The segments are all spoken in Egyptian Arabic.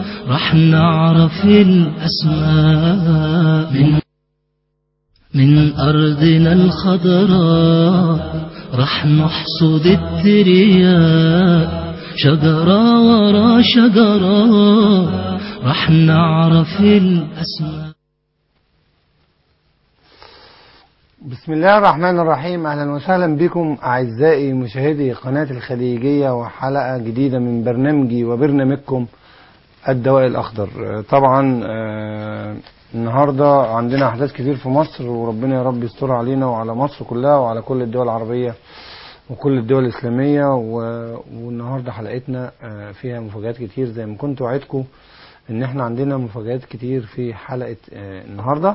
رح نعرف الأسماء من من أرضنا الخضراء رح نحصد الترياق شجرة ورا شجرة رح نعرف الأسماء بسم الله الرحمن الرحيم اهلا وسهلا بكم اعزائي مشاهدي قناه الخليجيه وحلقه جديده من برنامجي وبرنامجكم الدواء الاخضر آه، طبعا آه، النهارده عندنا احداث كتير في مصر وربنا يا رب يستر علينا وعلى مصر كلها وعلى كل الدول العربيه وكل الدول الاسلاميه و- والنهارده حلقتنا آه، فيها مفاجآت كتير زي ما كنت وعدكم ان احنا عندنا مفاجآت كتير في حلقه آه، النهارده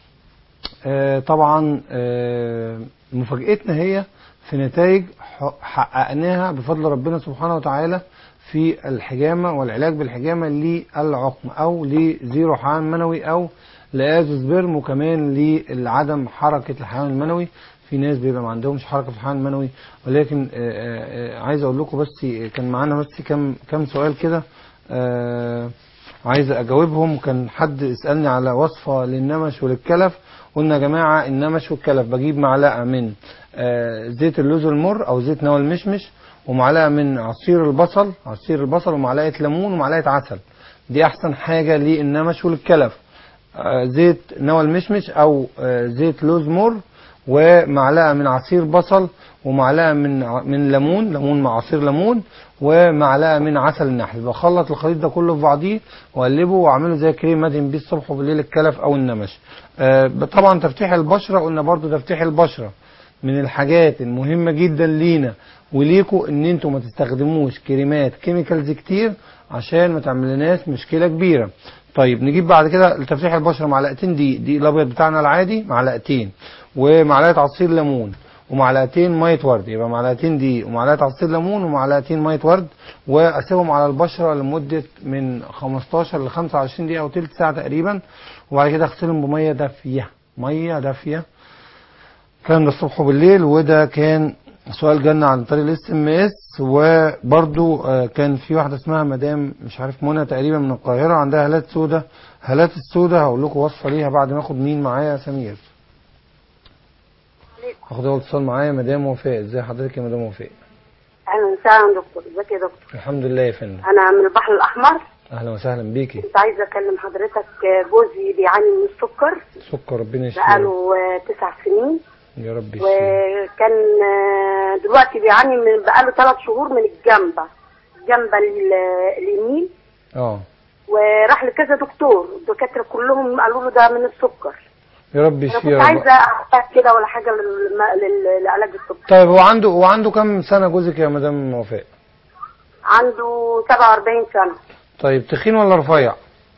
آه، طبعا آه، مفاجأتنا هي في نتائج ح- حققناها بفضل ربنا سبحانه وتعالى في الحجامة والعلاج بالحجامة للعقم أو لزيرو حيوان منوي أو لازوسبرم وكمان لعدم حركة الحيوان المنوي في ناس بيبقى ما عندهمش حركة في الحيوان المنوي ولكن آه، آه، آه، عايز أقول لكم بس كان معانا بس كم كم سؤال كده آه، عايز اجاوبهم كان حد يسالني على وصفه للنمش وللكلف قلنا يا جماعه النمش والكلف بجيب معلقه من آه، زيت اللوز المر او زيت نوى المشمش ومعلقه من عصير البصل عصير البصل ومعلقه ليمون ومعلقه عسل دي احسن حاجه للنمش وللكلف آه، زيت نوى المشمش او آه، زيت لوز مر ومعلقه من عصير بصل ومعلقه من ع- من ليمون ليمون مع عصير ليمون ومعلقه من عسل النحل بخلط الخليط ده كله في بعضيه واقلبه واعمله زي كريم ادهن بيه الصبح وبالليل الكلف او النمش آه، طبعا تفتيح البشره قلنا برضو تفتيح البشره من الحاجات المهمه جدا لينا وليكوا ان انتوا ما تستخدموش كريمات كيميكالز كتير عشان ما تعملناش مشكله كبيره طيب نجيب بعد كده لتفتيح البشره معلقتين دقيق دقيق الابيض بتاعنا العادي معلقتين ومعلقه عصير ليمون ومعلقتين ميه ورد يبقى معلقتين دقيق ومعلقه عصير ليمون ومعلقتين ميه ورد واسيبهم على البشره لمده من 15 ل 25 دقيقه او تلت ساعه تقريبا وبعد كده اغسلهم بميه دافيه ميه دافيه الكلام ده الصبح وبالليل وده كان سؤال جالنا عن طريق الاس ام اس وبرده كان في واحده اسمها مدام مش عارف منى تقريبا من القاهره عندها هالات سودة هالات السودة هقول لكم وصفه ليها بعد ما اخد مين معايا يا سمير هاخد اول اتصال معايا مدام وفاء ازي حضرتك يا مدام وفاء اهلا وسهلا دكتور ازيك يا دكتور الحمد لله يا فندم انا من البحر الاحمر اهلا وسهلا بيكي كنت عايزه اكلم حضرتك جوزي بيعاني من السكر سكر ربنا يشفيه بقاله آه، تسع سنين يا رب يشفيه وكان آه، دلوقتي بيعاني من بقاله ثلاث شهور من الجنبه الجنبه ال- اليمين اه وراح لكذا دكتور الدكاتره كلهم قالوا له ده من السكر يا رب انا يشفيه كنت يا رب عايزه احتاج كده ولا حاجه للم- لل- لعلاج السكر طيب هو عنده هو عنده كام سنه جوزك يا مدام وفاء عنده 47 سنه طيب تخين ولا رفيع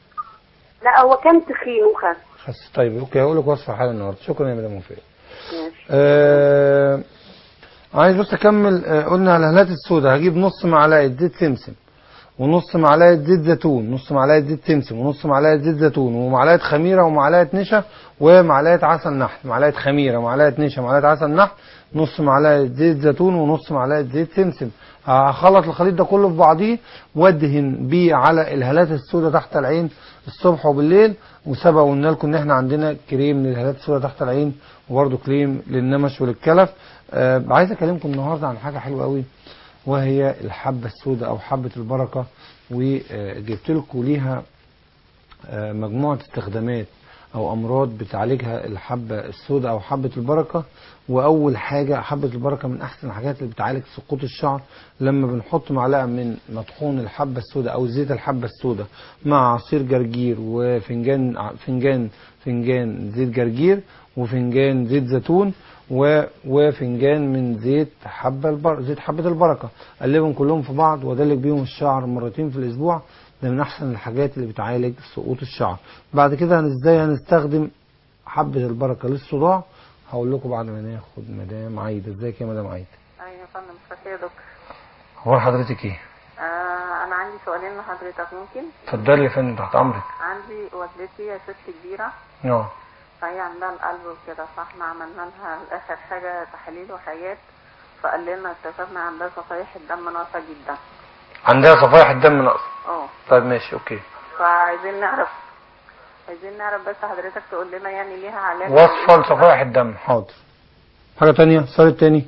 لا هو كان تخين وخس بس طيب اوكي هقول لك وصفه حالا النهارده شكرا يا مدام وفاء ماشي آه عايز بس اكمل آه قلنا على الهالات السوداء هجيب نص معلقه زيت سمسم ونص معلقه زيت زيتون نص معلقه زيت سمسم ونص معلقه زيت زيتون ومعلقه خميره ومعلقه نشا ومعلقه عسل نحل معلقه خميره معلقه نشا معلقه عسل نحل نص معلقه زيت زيتون ونص معلقه زيت سمسم هخلط الخليط ده كله في بعضيه وادهن بيه على الهالات السوداء تحت العين الصبح وبالليل وسبق وقلنا لكم ان احنا عندنا كريم للهالات السوداء تحت العين وبرده كريم للنمش وللكلف آه عايز اكلمكم النهارده عن حاجه حلوه قوي وهي الحبه السوداء او حبه البركه وجبت لكم ليها آه، مجموعة استخدامات أو أمراض بتعالجها الحبة السوداء أو حبة البركة وأول حاجة حبة البركة من أحسن الحاجات اللي بتعالج سقوط الشعر لما بنحط معلقة من مطحون الحبة السوداء أو زيت الحبة السوداء مع عصير جرجير وفنجان ع- فنجان فنجان زيت جرجير وفنجان زيت زيتون و- وفنجان من زيت حبة البر... زيت حبة البركة قلبهم كلهم في بعض وادلك بيهم الشعر مرتين في الأسبوع ده من أحسن الحاجات اللي بتعالج سقوط الشعر بعد كده هن- ازاي هنستخدم حبة البركة للصداع هقول لكم بعد ما ناخد مدام عايدة ازيك يا مدام عايدة ايوه يا فندم مساء يا دكتور هو حضرتك ايه آه انا عندي سؤالين لحضرتك ممكن اتفضلي يا فندم تحت امرك عندي والدتي يا ست كبيره اه فهي عندها القلب وكده فاحنا عملنا لها اخر حاجه تحاليل وحاجات فقال لنا اكتشفنا عندها صفائح الدم ناقصه جدا عندها صفائح الدم ناقصة اه طيب ماشي اوكي فعايزين نعرف عايزين نعرف بس حضرتك تقول لنا يعني ليها علاج وصفة لصفائح الدم حاضر حاجة تانية السؤال التاني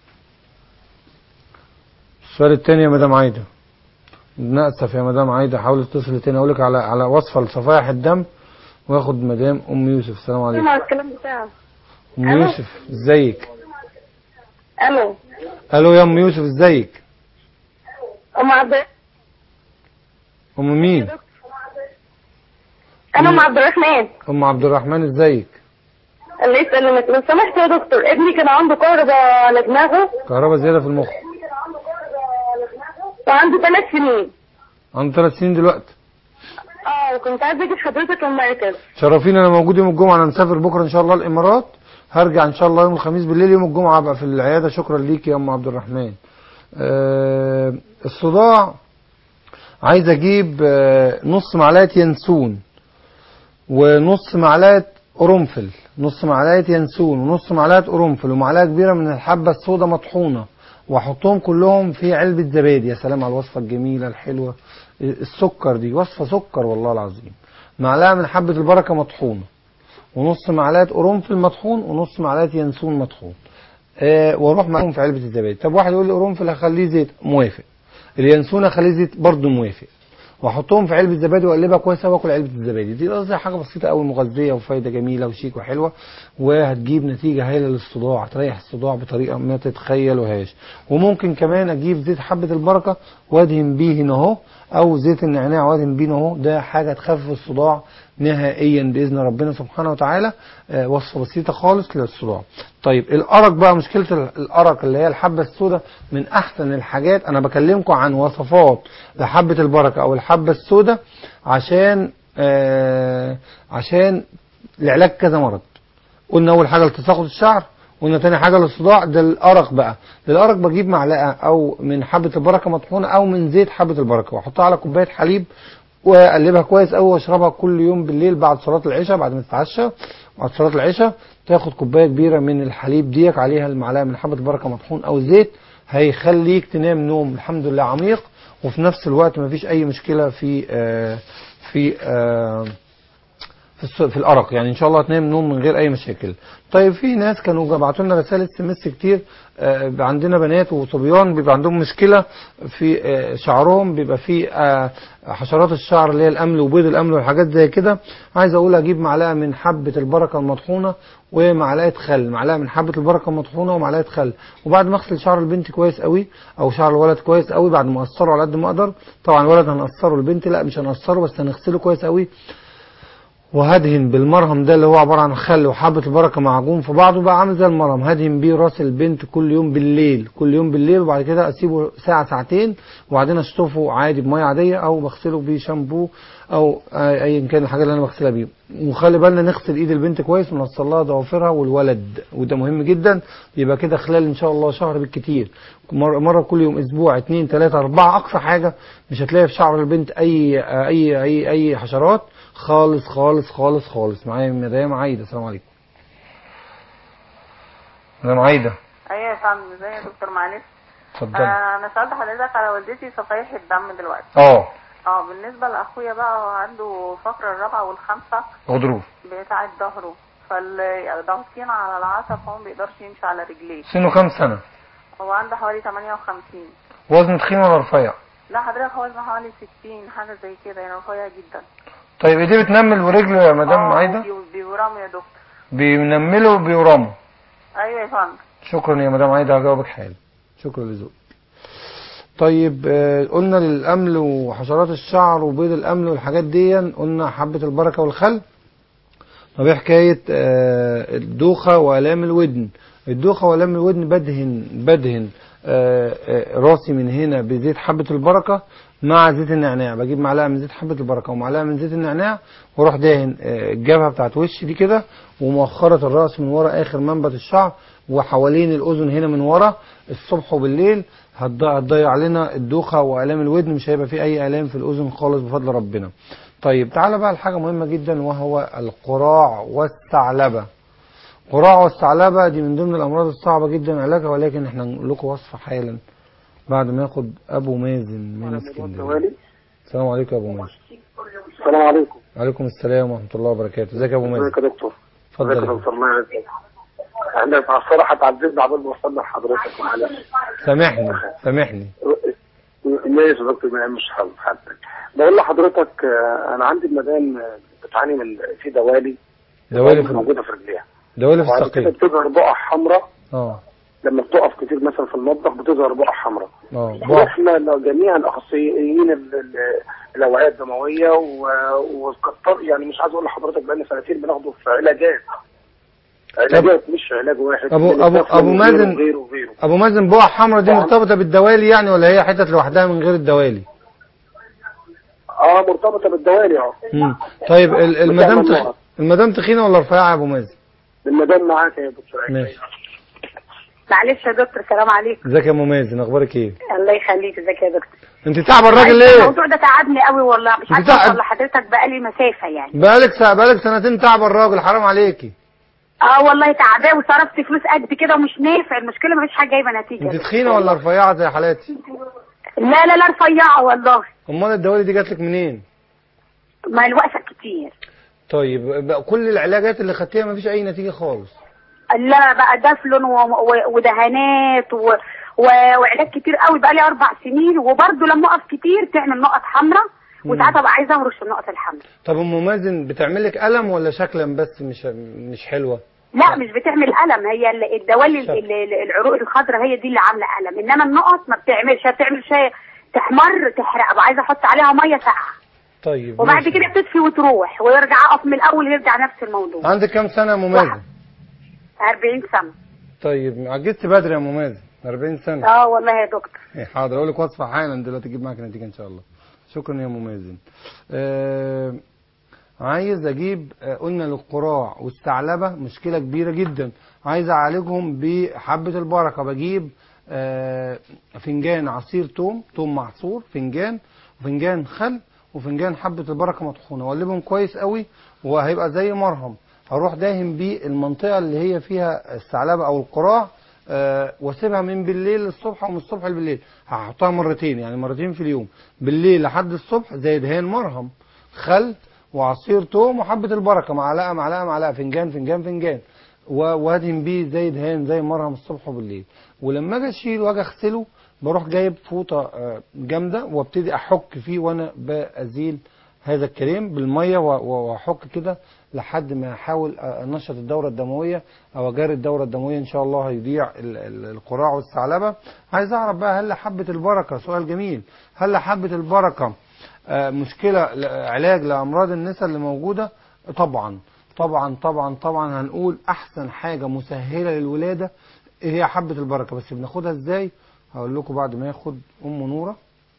السؤال التاني يا مدام عايدة نأسف يا مدام عايدة حاول تتصل تاني اقول لك على على وصفة لصفائح الدم واخد مدام ام يوسف السلام عليكم مع الكلام بتاعه ام ألو. يوسف ازيك الو الو يا ام يوسف ازيك ام عبد ام مين انا ام عبد الرحمن ام عبد الرحمن ازيك اللي يسألنك لو سمحت يا دكتور ابني كان عنده كهرباء على دماغه كهرباء زيادة في المخ وعنده ثلاث سنين عنده ثلاث سنين دلوقتي اه وكنت عايزه اجي حضرتك المركز شرفيني انا موجود يوم الجمعة انا مسافر بكرة ان شاء الله الامارات هرجع ان شاء الله يوم الخميس بالليل يوم الجمعة ابقى في العيادة شكرا ليك يا ام عبد الرحمن آه الصداع عايز اجيب آه نص معلقة ينسون ونص معلقة قرنفل نص معلقة ينسون ونص معلقة قرنفل ومعلقة كبيرة من الحبة السوداء مطحونة واحطهم كلهم في علبة زبادي يا سلام على الوصفة الجميلة الحلوة السكر دي وصفة سكر والله العظيم معلقة من حبة البركة مطحونة ونص معلقة قرنفل مطحون ونص معلقة ينسون مطحون آه واروح معاهم في علبة الزبادي طب واحد يقول لي قرنفل هخليه زيت موافق اليانسون هخليه زيت برضه موافق واحطهم في علبه زبادي واقلبها كويس واكل علبه الزبادي دي قصدي حاجه بسيطه قوي مغذيه وفايده جميله وشيك وحلوه وهتجيب نتيجه هايله للصداع هتريح الصداع بطريقه ما تتخيلوهاش وممكن كمان اجيب زيت حبه البركه وادهن بيه هنا اهو او زيت النعناع وادهن بيه هنا اهو ده حاجه تخفف الصداع نهائيا باذن ربنا سبحانه وتعالى آه، وصفه بسيطه خالص للصداع طيب الارق بقى مشكله ال- الارق اللي هي الحبه السوداء من احسن الحاجات انا بكلمكم عن وصفات لحبه البركه او الحبه السوداء عشان آه عشان لعلاج كذا مرض قلنا اول حاجه لتساقط الشعر قلنا تاني حاجه للصداع ده الارق بقى الارق بجيب معلقه او من حبه البركه مطحونه او من زيت حبه البركه واحطها على كوبايه حليب واقلبها كويس قوي واشربها كل يوم بالليل بعد صلاه العشاء بعد ما تتعشى بعد صلاه العشاء تاخد كوبايه كبيره من الحليب ديك عليها المعلقه من حبه البركه مطحون او زيت هيخليك تنام نوم الحمد لله عميق وفي نفس الوقت مفيش اي مشكله في آه في آه في, الس- في الارق يعني ان شاء الله تنام نوم من غير اي مشاكل طيب في ناس كانوا بعتوا لنا رسائل اس ام اس كتير آه، عندنا بنات وصبيان بيبقى عندهم مشكله في آه، شعرهم بيبقى في آه، حشرات الشعر اللي هي الامل وبيض الامل والحاجات زي كده عايز اقول اجيب معلقه من حبه البركه المطحونه ومعلقه خل معلقه من حبه البركه المطحونه ومعلقه خل وبعد ما اغسل شعر البنت كويس قوي او شعر الولد كويس قوي بعد ما اقصره على قد ما اقدر طبعا الولد هنقصره البنت لا مش هنقصره بس هنغسله كويس قوي وهدهن بالمرهم ده اللي هو عباره عن خل وحبه البركه معجون في بعضه بقى عامل زي المرهم هدهن بيه راس البنت كل يوم بالليل كل يوم بالليل وبعد كده اسيبه ساعه ساعتين وبعدين اشطفه عادي بميه عاديه او بغسله بشامبو او آه، ايا كان الحاجه اللي انا بغسلها بيه وخلي بالنا نغسل ايد البنت كويس ونوصل لها ضوافرها والولد وده مهم جدا يبقى كده خلال ان شاء الله شهر بالكتير مره مره كل يوم اسبوع اتنين تلاته اربعه اقصى حاجه مش هتلاقي في شعر البنت اي آه، اي اي اي حشرات خالص خالص خالص خالص معايا مدام عايده السلام عليكم مدام عايده ايوه يا فندم ازاي يا دكتور معلش اتفضلي آه انا سألت حضرتك على والدتي صفائح الدم دلوقتي اه اه بالنسبة لاخويا بقى هو عنده الفقرة الرابعة والخامسة غضروف بتاعة ظهره فالضغطين على العصب فهو ما بيقدرش يمشي على رجليه سنه كام سنه هو عنده حوالي 58 وزنه تخين ولا رفيع لا حضرتك هو وزنه حوالي 60 حاجة زي كده يعني رفيع جدا طيب ايديه بتنمل ورجله يا مدام آه، عايده بي- بيورم يا دكتور بينملوا وبيورموا ايوه يا فندم شكرا يا مدام عايده هجاوبك حالا شكرا لذوقك طيب آه، قلنا للامل وحشرات الشعر وبيض الامل والحاجات دي قلنا حبه البركه والخل طب ايه حكايه آه، الدوخه والام الودن الدوخه والام الودن بدهن بدهن آه، آه، راسي من هنا بزيت حبه البركه مع زيت النعناع بجيب معلقه من زيت حبه البركه ومعلقه من زيت النعناع واروح داهن آه، الجبهه بتاعت وشي دي كده ومؤخره الراس من ورا اخر منبت الشعر وحوالين الاذن هنا من ورا الصبح وبالليل هتض- هتضيع لنا الدوخه والام الودن مش هيبقى فيه اي الام في الاذن خالص بفضل ربنا طيب تعالى بقى لحاجه مهمه جدا وهو القراع والثعلبه قراع والثعلبه دي من ضمن الامراض الصعبه جدا علاجها ولكن احنا نقول لكم وصفه حالا بعد ما ياخد ابو مازن من اسكندريه السلام عليكم يا ابو مازن السلام عليكم وعليكم السلام ورحمه الله وبركاته ازيك يا ابو مازن ازيك يا دكتور ازيك اتفضل يا يا دكتور الله يعزك احنا الصراحه اتعذبنا عبال ما وصلنا لحضرتك معلش سامحني سامحني ماشي يا دكتور ما مش حل حالتك بقول لحضرتك آه، انا عندي المدام آه، بتعاني من في دوالي دوالي في موجوده في رجليها دوالي في وبعد كده السقيم بتظهر بقع حمراء اه لما بتقف كتير مثلا في المطبخ بتظهر بقع حمراء اه بقى. رحنا لجميع الاخصائيين ال- ال- الاوعيه الدمويه و- وكتر يعني مش عايز اقول لحضرتك بقالنا سنتين بناخده في علاجات علاجات مش علاج واحد أبو- من أبو- الدفن أبو وغيره مازن- وغيره وغيره ابو مازن بقع حمراء دي نعم. مرتبطه بالدوالي يعني ولا هي حتت لوحدها من غير الدوالي اه مرتبطه بالدوالي اه مم. طيب ال- المدام بتعمل تخ... نقط. المدام تخينه ولا رفيعه يا ابو مازن المدام معاك يا دكتور عيد. ماشي معلش يا دكتور السلام عليكم ازيك يا ابو مازن اخبارك ايه الله يخليك ازيك يا دكتور انت تعب الراجل ليه الموضوع ده تعبني قوي والله مش انت عارفه تعب- اوصل لحضرتك بقالي مسافه يعني بقالك سا... بقالك سنتين تعب الراجل حرام عليكي اه والله تعبان وصرفت فلوس قد كده ومش نافع المشكله مفيش حاجه جايبه نتيجه انت تخينه ولا رفيعه زي حالاتي لا لا لا رفيعه والله امال الدوالي دي جات لك منين ما الوقفه كتير طيب بقى كل العلاجات اللي خدتيها مفيش اي نتيجه خالص لا بقى دفلون و- و- ودهانات و... و... وعلاج كتير قوي بقى لي اربع سنين وبرده لما اقف كتير تعمل نقط حمراء وساعات ابقى عايزه اهرش النقط الحمراء طب ام مازن بتعمل لك الم ولا شكلا بس مش مش حلوه لا مش بتعمل الم هي ال- الدوالي شكل. ال- ال- العروق الخضراء هي دي اللي عامله الم انما النقط ما بتعملش هي بتعمل شيء تحمر تحرق ابقى عايزه احط عليها ميه ساقعه طيب وبعد ماشي. كده بتطفي وتروح ويرجع اقف من الاول يرجع نفس الموضوع عندك كام سنه يا ام مازن 40 سنه طيب عجزت بدري يا ام مازن 40 سنه اه والله يا دكتور إيه، حاضر اقول لك وصفه حالا دلوقتي تجيب معاك نتيجه ان شاء الله شكرا يا ام مازن آه عايز اجيب آه قلنا للقراع والثعلبه مشكله كبيره جدا عايز اعالجهم بحبه البركه بجيب آه فنجان عصير توم توم معصور فنجان وفنجان خل وفنجان حبه البركه مطحونه واقلبهم كويس قوي وهيبقى زي مرهم هروح داهم بيه المنطقه اللي هي فيها الثعلبه او القراع آه، واسيبها من بالليل للصبح ومن الصبح بالليل هحطها مرتين يعني مرتين في اليوم بالليل لحد الصبح زي دهان مرهم خل وعصير توم وحبه البركه معلقه معلقه معلقه فنجان فنجان فنجان و- وادهن بيه زي دهان زي مرهم الصبح وبالليل ولما اجي اشيله واجي اغسله بروح جايب فوطه آه، جامده وابتدي احك فيه وانا بازيل هذا الكريم بالميه و- و- واحك كده لحد ما احاول انشط الدوره الدمويه او اجاري الدوره الدمويه ان شاء الله هيضيع ال- ال- القراع والثعلبه عايز اعرف بقى هل حبه البركه سؤال جميل هل حبه البركه آه، مشكله ل- علاج لامراض النساء اللي موجوده طبعا طبعا طبعا طبعا هنقول احسن حاجه مسهله للولاده هي حبه البركه بس بناخدها ازاي هقول لكم بعد ما ياخد ام نوره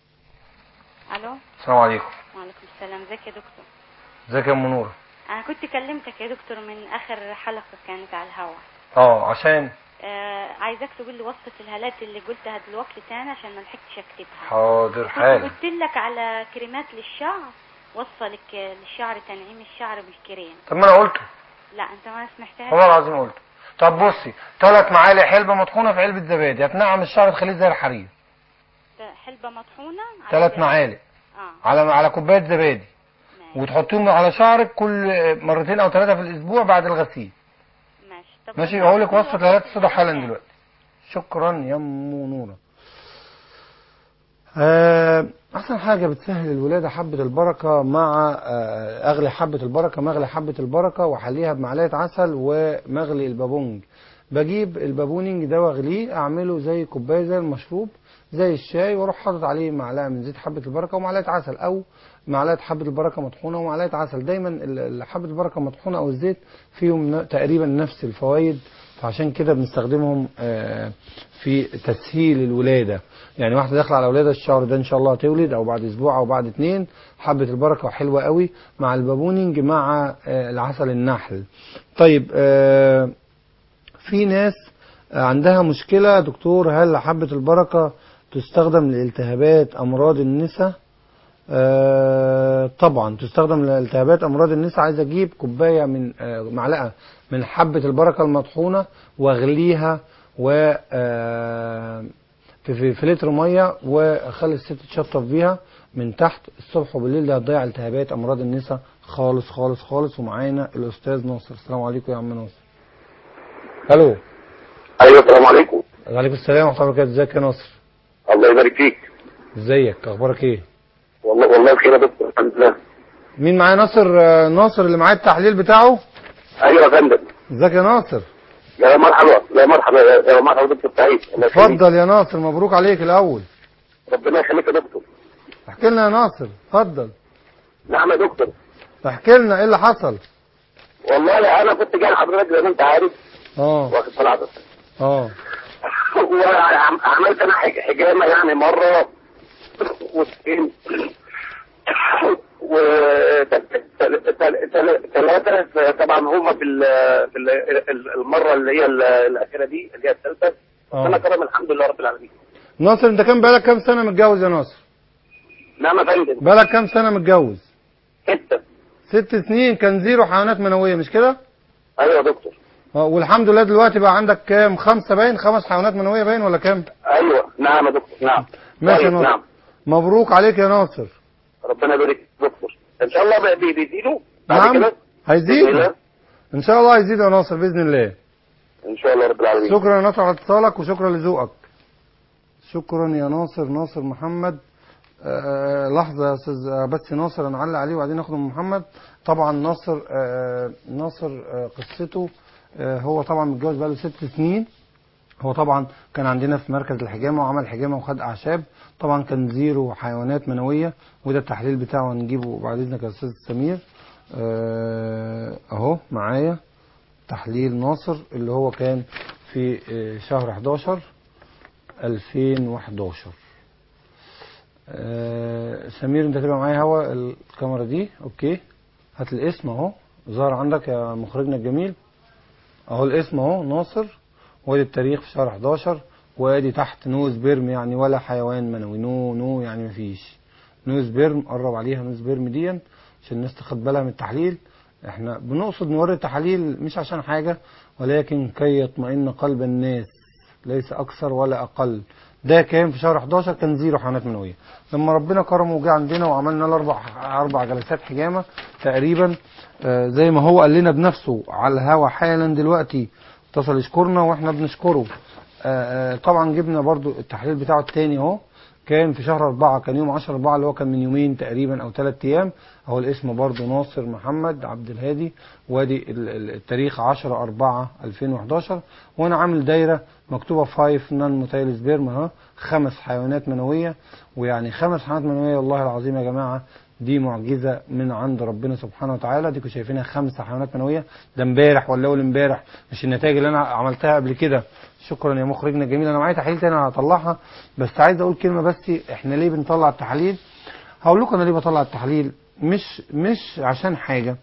الو السلام عليكم وعليكم السلام ازيك يا دكتور ازيك يا ام نوره انا كنت كلمتك يا دكتور من اخر حلقه كانت على الهوا اه عشان آه عايزاك تقول لي وصفه الهالات اللي قلتها دلوقتي تاني عشان ما لحقتش اكتبها حاضر كنت حالا قلت لك على كريمات للشعر وصفه لك للشعر تنعيم الشعر بالكريم طب ما انا قلته لا انت ما سمعتهاش والله العظيم قلته طب بصي ثلاث معالق حلبة مطحونة في علبة زبادي هتنعم الشعر تخليه زي الحرير حلبة مطحونة على ثلاث زبادي. معالق اه على على كوباية زبادي ماشي وتحطيهم على شعرك كل مرتين او ثلاثة في الاسبوع بعد الغسيل ماشي طب ماشي هقول لك وصفة الهالات السوداء حالا دلوقتي شكرا يا ام نوره آه، احسن حاجه بتسهل الولاده حبه البركه مع آه، اغلي حبه البركه مغلي حبه البركه واحليها بمعلقه عسل ومغلي البابونج بجيب البابونج ده واغليه اعمله زي كوبايه زي المشروب زي الشاي واروح حاطط عليه معلقه من زيت حبه البركه ومعلقه عسل او معلقه حبه البركه مطحونه ومعلقه عسل دايما ال- ال- حبه البركه مطحونه او الزيت فيهم ن- تقريبا نفس الفوائد فعشان كده بنستخدمهم آه، في تسهيل الولاده يعني واحده داخله على ولاده الشهر ده ان شاء الله هتولد او بعد اسبوع او بعد اتنين حبه البركه حلوه قوي مع البابونينج مع آه، العسل النحل طيب آه، في ناس عندها مشكله دكتور هل حبه البركه تستخدم لالتهابات امراض النساء آه، طبعا تستخدم لالتهابات امراض النساء عايز اجيب كوبايه من آه، معلقه من حبه البركه المطحونه واغليها و آه، في, في, في لتر ميه واخلي الست تشطف بيها من تحت الصبح وبالليل ده هتضيع التهابات امراض النساء خالص خالص خالص ومعانا الاستاذ ناصر السلام عليكم يا عم ناصر الو ايوه السلام عليكم وعليكم السلام ورحمه الله وبركاته ازيك يا ناصر الله يبارك فيك ازيك اخبارك ايه والله والله بخير يا دكتور الحمد لله مين معايا ناصر آه، ناصر اللي معايا التحليل بتاعه ايوه يا فندم ازيك يا ناصر يا مرحبا يا مرحبا يا يا مرحبا دكتور سعيد الله يخليك. اتفضل يا ناصر مبروك عليك الاول ربنا يخليك يا دكتور احكي لنا يا ناصر اتفضل نعم يا دكتور احكي لنا ايه اللي حصل والله انا كنت جاي لحضرتك زي ما انت عارف اه واخد صلاحك اه وعملت انا حج- حجامه يعني مره واثنين وثلاثة طبعا هم في ال- في ال- المرة اللي هي ال- الأخيرة دي اللي هي الثالثة آه. أنا كرم الحمد لله رب العالمين ناصر انت كام بقالك كام سنه متجوز يا ناصر نعم يا فندم بقالك كام سنه متجوز ستة ست سنين كان زيرو حيوانات منويه مش كده أيوة يا دكتور اه والحمد لله دلوقتي بقى عندك كام خمسه باين خمس حيوانات منويه باين ولا كام أيوة نعم يا دكتور نعم ماشي يا طيب، ناصر نعم مبروك عليك يا ناصر ربنا يبارك فيك يا دكتور إن شاء الله بقى بي- بيزيدوا بعد نعم كده بإذن هيزيد الله. ان شاء الله هيزيد يا ناصر باذن الله إن شاء الله رب العالمين شكرا يا ناصر على اتصالك وشكرا لذوقك شكرا يا ناصر ناصر محمد آه لحظة يا أستاذ آه، بس ناصر هنعلق عليه وبعدين ناخد من محمد طبعا ناصر آه ناصر آه قصته آه هو طبعا متجوز بقاله ست سنين هو طبعا كان عندنا في مركز الحجامة وعمل حجامة وخد أعشاب طبعا كان زيرو حيوانات منوية وده التحليل بتاعه هنجيبه بعد إذنك يا أستاذ سمير آه، أهو معايا تحليل ناصر اللي هو كان في آه، شهر 11 2011 آه، سمير انت تبقى معايا هوا الكاميرا دي اوكي هات الاسم اهو ظهر عندك يا مخرجنا الجميل اهو الاسم اهو ناصر وادي التاريخ في شهر 11 وادي تحت نو سبيرم يعني ولا حيوان منوي نو نو يعني مفيش نو سبيرم قرب عليها نو سبيرم دي عشان الناس تاخد بالها من التحليل احنا بنقصد نوري التحاليل مش عشان حاجة ولكن كي يطمئن قلب الناس ليس اكثر ولا اقل ده كان في شهر 11 كان زيرو حيوانات منويه لما ربنا كرمه وجه عندنا وعملنا له اربع اربع جلسات حجامه تقريبا آه، زي ما هو قال لنا بنفسه على الهوا حالا دلوقتي اتصل يشكرنا واحنا بنشكره آه، آه، طبعا جبنا برضو التحليل بتاعه التاني اهو كان في شهر أربعة كان يوم 10 أربعة اللي هو كان من يومين تقريبا أو ثلاث أيام هو الاسم برضو ناصر محمد عبد الهادي وادي ال- ال- التاريخ 10 4 2011 وأنا عامل دايرة مكتوبة 5 نون موتايل سبيرم اهو خمس حيوانات منوية ويعني خمس حيوانات منوية والله العظيم يا جماعة دي معجزة من عند ربنا سبحانه وتعالى ديكوا شايفينها خمسة حيوانات منوية ده امبارح ولا أول امبارح مش النتائج اللي أنا عملتها قبل كده شكرا يا مخرجنا الجميل أنا معايا تحاليل تاني أنا هطلعها بس عايز أقول كلمة بس إحنا ليه بنطلع التحاليل هقول لكم أنا ليه بطلع التحاليل مش مش عشان حاجة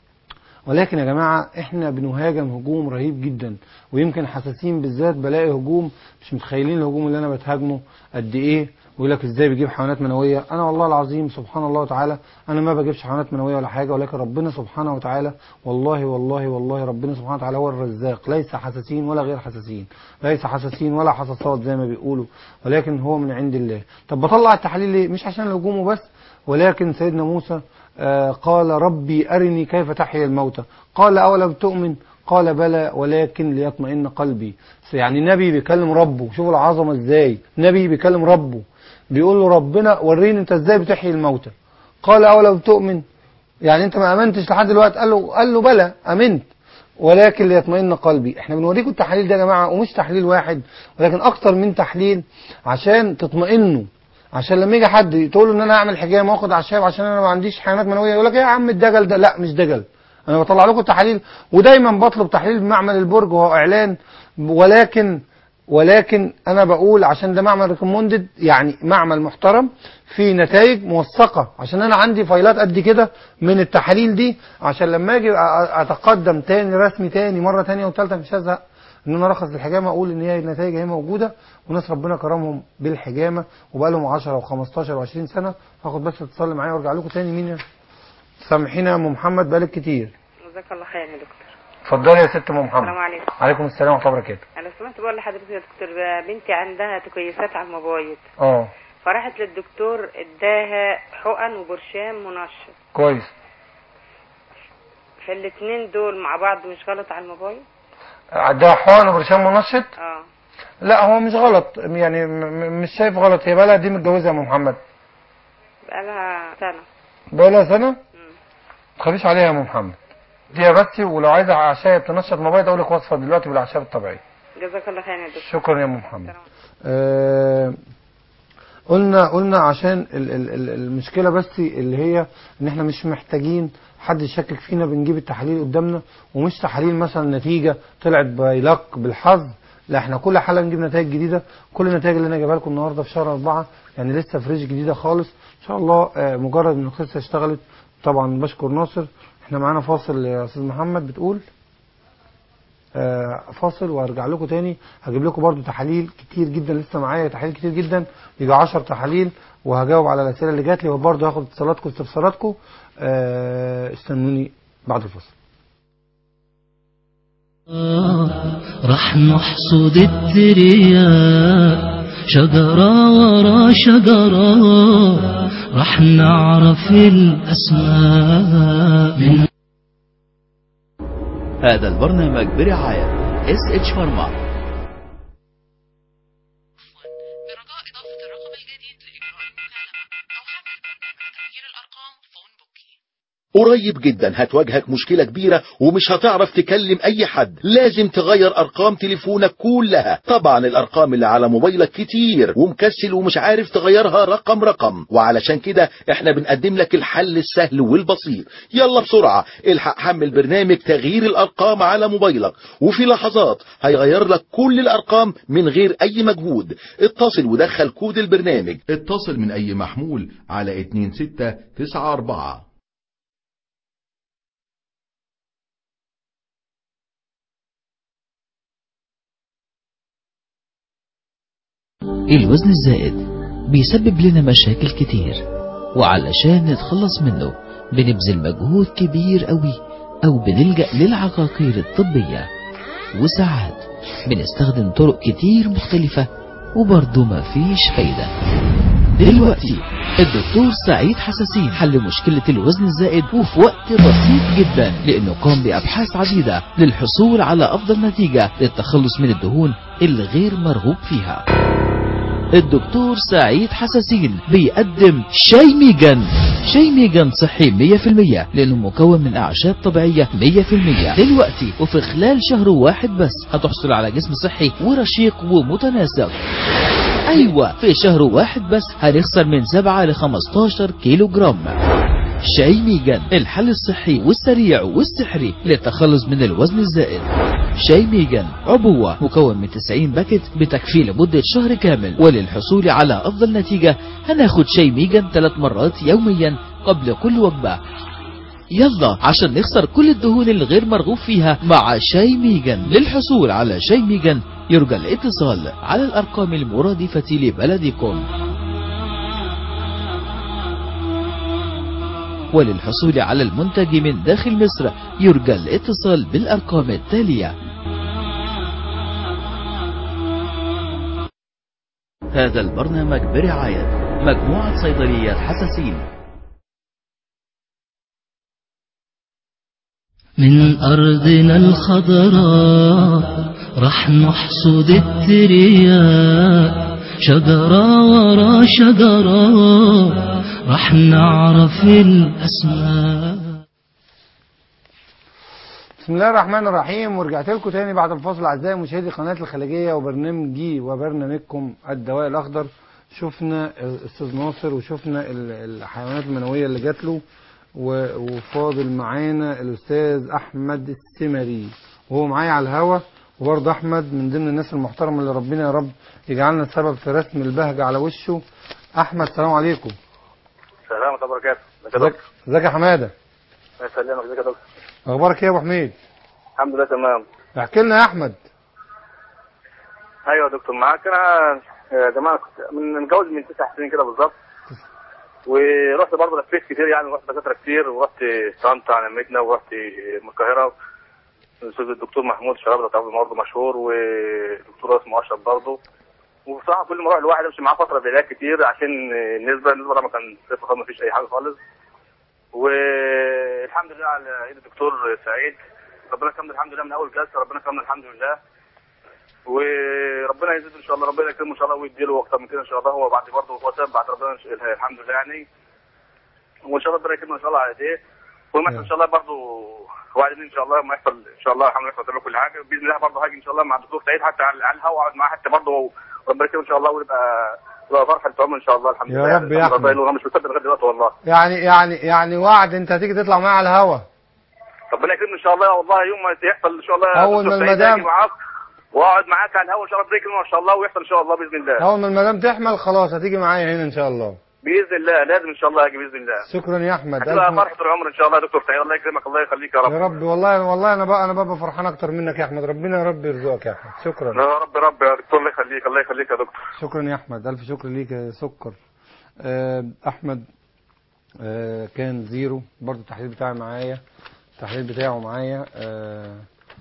ولكن يا جماعة احنا بنهاجم هجوم رهيب جدا ويمكن حساسين بالذات بلاقي هجوم مش متخيلين الهجوم اللي انا بتهاجمه قد ايه ويقول لك ازاي بيجيب حيوانات منويه انا والله العظيم سبحان الله وتعالى انا ما بجيبش حيوانات منويه ولا حاجه ولكن ربنا سبحانه وتعالى والله والله والله ربنا سبحانه وتعالى هو الرزاق ليس حساسين ولا غير حساسين ليس حساسين ولا حساسات زي ما بيقولوا ولكن هو من عند الله طب بطلع التحاليل ليه مش عشان الهجوم وبس ولكن سيدنا موسى آه، قال ربي أرني كيف تحيي الموتى قال أولم تؤمن قال بلى ولكن ليطمئن قلبي يعني نبي بيكلم ربه شوفوا العظمة ازاي نبي بيكلم ربه بيقول له ربنا وريني انت ازاي بتحيي الموتى قال أولم تؤمن يعني انت ما امنتش لحد دلوقتي قال له قال له بلى امنت ولكن ليطمئن قلبي احنا بنوريكم التحاليل ده يا جماعه ومش تحليل واحد ولكن اكتر من تحليل عشان تطمئنوا عشان لما يجي حد تقول له ان انا اعمل حجامه واخد اعشاب عشان انا ما عنديش حيوانات منويه يقول لك ايه يا عم الدجل ده لا مش دجل انا بطلع لكم التحاليل ودايما بطلب تحليل بمعمل البرج وهو اعلان ولكن ولكن انا بقول عشان ده معمل ريكوموندد يعني معمل محترم في نتائج موثقه عشان انا عندي فايلات قد كده من التحاليل دي عشان لما اجي أ- اتقدم تاني رسمي تاني مره تانية وثالثه مش هزهق ان انا ارخص الحجامه اقول ان هي النتائج اهي موجوده وناس ربنا كرمهم بالحجامه وبقى لهم 10 و15 و20 سنه هاخد بس اتصال معايا وارجع لكم تاني مين يا- سامحينا يا ام محمد بقالك كتير جزاك الله خير يا دكتور اتفضلي يا ست ام محمد السلام عليكم عليكم السلام ورحمه الله وبركاته انا سمعت بقول لحضرتك يا دكتور بنتي عندها تكيسات على المبايض اه فراحت للدكتور اداها حقن وبرشام منشط كويس فالاتنين دول مع بعض مش غلط على الموبايل عندها حقن وبرشام منشط اه لا هو مش غلط يعني م- م- مش شايف غلط هي بقى لها دي متجوزه يا ام محمد بقالها سنة بقى لها سنه مم. ما تخافيش عليها يا ام محمد دي بس ولو عايزه اعشاب تنشط موبايل اقول لك وصفه دلوقتي بالاعشاب الطبيعيه جزاك الله خير يا دكتور شكرا يا ام محمد سلام. آه قلنا قلنا عشان ال ال ال المشكله بس اللي هي ان احنا مش محتاجين حد يشكك فينا بنجيب التحاليل قدامنا ومش تحاليل مثلا نتيجه طلعت بايلك بالحظ لا احنا كل حلقه نجيب نتائج جديده كل النتائج اللي انا جايبها لكم النهارده في شهر أربعة يعني لسه فريش جديده خالص ان شاء الله آه مجرد ان القصه اشتغلت طبعا بشكر ناصر احنا معانا فاصل يا استاذ محمد بتقول آه، فاصل وارجع لكم تاني هجيب لكم برضو تحاليل كتير جدا لسه معايا تحاليل كتير جدا يجي 10 تحاليل وهجاوب على الاسئله اللي جات لي وبرضو هاخد اتصالاتكم واستفساراتكم آه، استنوني بعد الفاصل راح نحصد الترياق شجرة ورا شجرة راح نعرف الأسماء من هذا البرنامج برعاية اس اتش فارما برجاء إضافة الرقم الجديد لإجراء المكالمة أو حذف برنامج تغيير الأرقام فون بوكي قريب جدا هتواجهك مشكلة كبيرة ومش هتعرف تكلم اي حد لازم تغير ارقام تليفونك كلها طبعا الارقام اللي على موبايلك كتير ومكسل ومش عارف تغيرها رقم رقم وعلشان كده احنا بنقدم لك الحل السهل والبسيط يلا بسرعة الحق حمل برنامج تغيير الارقام على موبايلك وفي لحظات هيغير لك كل الارقام من غير اي مجهود اتصل ودخل كود البرنامج اتصل من أي محمول على 2694 الوزن الزائد بيسبب لنا مشاكل كتير وعلشان نتخلص منه بنبذل مجهود كبير قوي او بنلجأ للعقاقير الطبية وساعات بنستخدم طرق كتير مختلفة وبرضه مفيش فايدة دلوقتي الدكتور سعيد حساسين حل مشكلة الوزن الزائد وفي وقت بسيط جدا لأنه قام بأبحاث عديدة للحصول على أفضل نتيجة للتخلص من الدهون الغير مرغوب فيها الدكتور سعيد حساسين بيقدم شاي ميجان شاي ميجان صحي 100% لأنه مكون من أعشاب طبيعية 100% دلوقتي وفي خلال شهر واحد بس هتحصل على جسم صحي ورشيق ومتناسق أيوة في شهر واحد بس هنخسر من 7 ل 15 كيلو جرام شاي ميجان الحل الصحي والسريع والسحري للتخلص من الوزن الزائد شاي ميجان عبوة مكون من 90 باكت بتكفي لمدة شهر كامل وللحصول على أفضل نتيجة هناخد شاي ميجان ثلاث مرات يوميا قبل كل وجبة يلا عشان نخسر كل الدهون الغير مرغوب فيها مع شاي ميجان للحصول على شاي ميجان يرجى الاتصال على الأرقام المرادفة لبلدكم وللحصول على المنتج من داخل مصر يرجى الاتصال بالأرقام التالية هذا البرنامج برعاية مجموعة صيدليات حساسين من أرضنا الخضراء راح نحصد الترياق شجرة ورا شجرة راح نعرف الأسماء بسم الله الرحمن الرحيم ورجعت لكم تاني بعد الفاصل اعزائي مشاهدي قناه الخليجيه وبرنامجي وبرنامجكم الدواء الاخضر شفنا الاستاذ ناصر وشفنا ال- الحيوانات المنويه اللي جات له و- وفاضل معانا الاستاذ احمد السمري وهو معايا على الهوا وبرضه احمد من ضمن الناس المحترمه اللي ربنا يا رب يجعلنا سبب في رسم البهجه على وشه احمد السلام عليكم السلام ورحمه الله وبركاته ازيك يا ازيك دكتور ازيك يا حماده الله يسلمك ازيك يا دكتور اخبارك ايه يا ابو حميد الحمد لله تمام احكي لنا يا احمد ايوه يا دكتور معاك انا يا جماعه كنت من متجوز من تسع سنين كده بالظبط ورحت برضه لفيت كتير يعني رحت دكاتره كتير ورحت طنطا على مدينه ورحت القاهره الاستاذ الدكتور محمود شراب ده طبعا برضه مشهور ودكتور اسمه اشرف برضه وبصراحه كل ما اروح لواحد امشي معاه فتره علاج كتير عشان النسبه النسبه طبعا كان صفر خالص مفيش اي حاجه خالص والحمد لله على ايد الدكتور سعيد ربنا كمل الحمد لله من اول جلسه ربنا كمل الحمد لله وربنا يزيد ان شاء الله ربنا يكرمه ان شاء الله ويديله اكتر من كده ان شاء الله هو بعد برضه هو ساب بعد ربنا إن شاء- الحمد لله يعني وان شاء الله ربنا يكرمه ان شاء الله على ايديه وما ان شاء الله برضه وعدني ان شاء الله ما يحصل ان شاء الله الحمد لله يحصل له كل حاجه باذن الله برضه هاجي ان شاء الله مع الدكتور سعيد حتى على على الهواء اقعد معاه حتى برضه ربنا يكرمه ان شاء الله ويبقى تبقى فرحه عمر ان شاء الله الحمد يا لله رب يا الحمد أحمد. لله انا مش مصدق لغايه دلوقتي والله يعني يعني يعني وعد انت هتيجي تطلع معايا على الهوا ربنا يكرمني ان شاء الله والله يوم ما يحصل ان شاء الله أول دكتور ما سعيد المدام- هيجي معاك واقعد معاك على الهواء ان شاء الله ربنا يكرمه ان شاء الله ويحصل ان شاء الله باذن الله اول ما المدام تحمل خلاص هتيجي معايا هنا ان شاء الله باذن الله لازم ان شاء الله اجي باذن الله شكرا يا احمد هتبقى ألف فرحه العمر ان شاء الله يا دكتور سعيد الله يكرمك الله يخليك يا رب يا رب والله والله انا بقى انا ببقى فرحان اكتر منك يا احمد ربنا يا رب يرزقك يا احمد شكرا يا رب رب يا دكتور الله يخليك الله يخليك يا دكتور شكرا يا احمد الف شكر ليك يا سكر آه، احمد آه، كان زيرو برضو التحليل بتاعي معايا التحليل بتاعه معايا آه،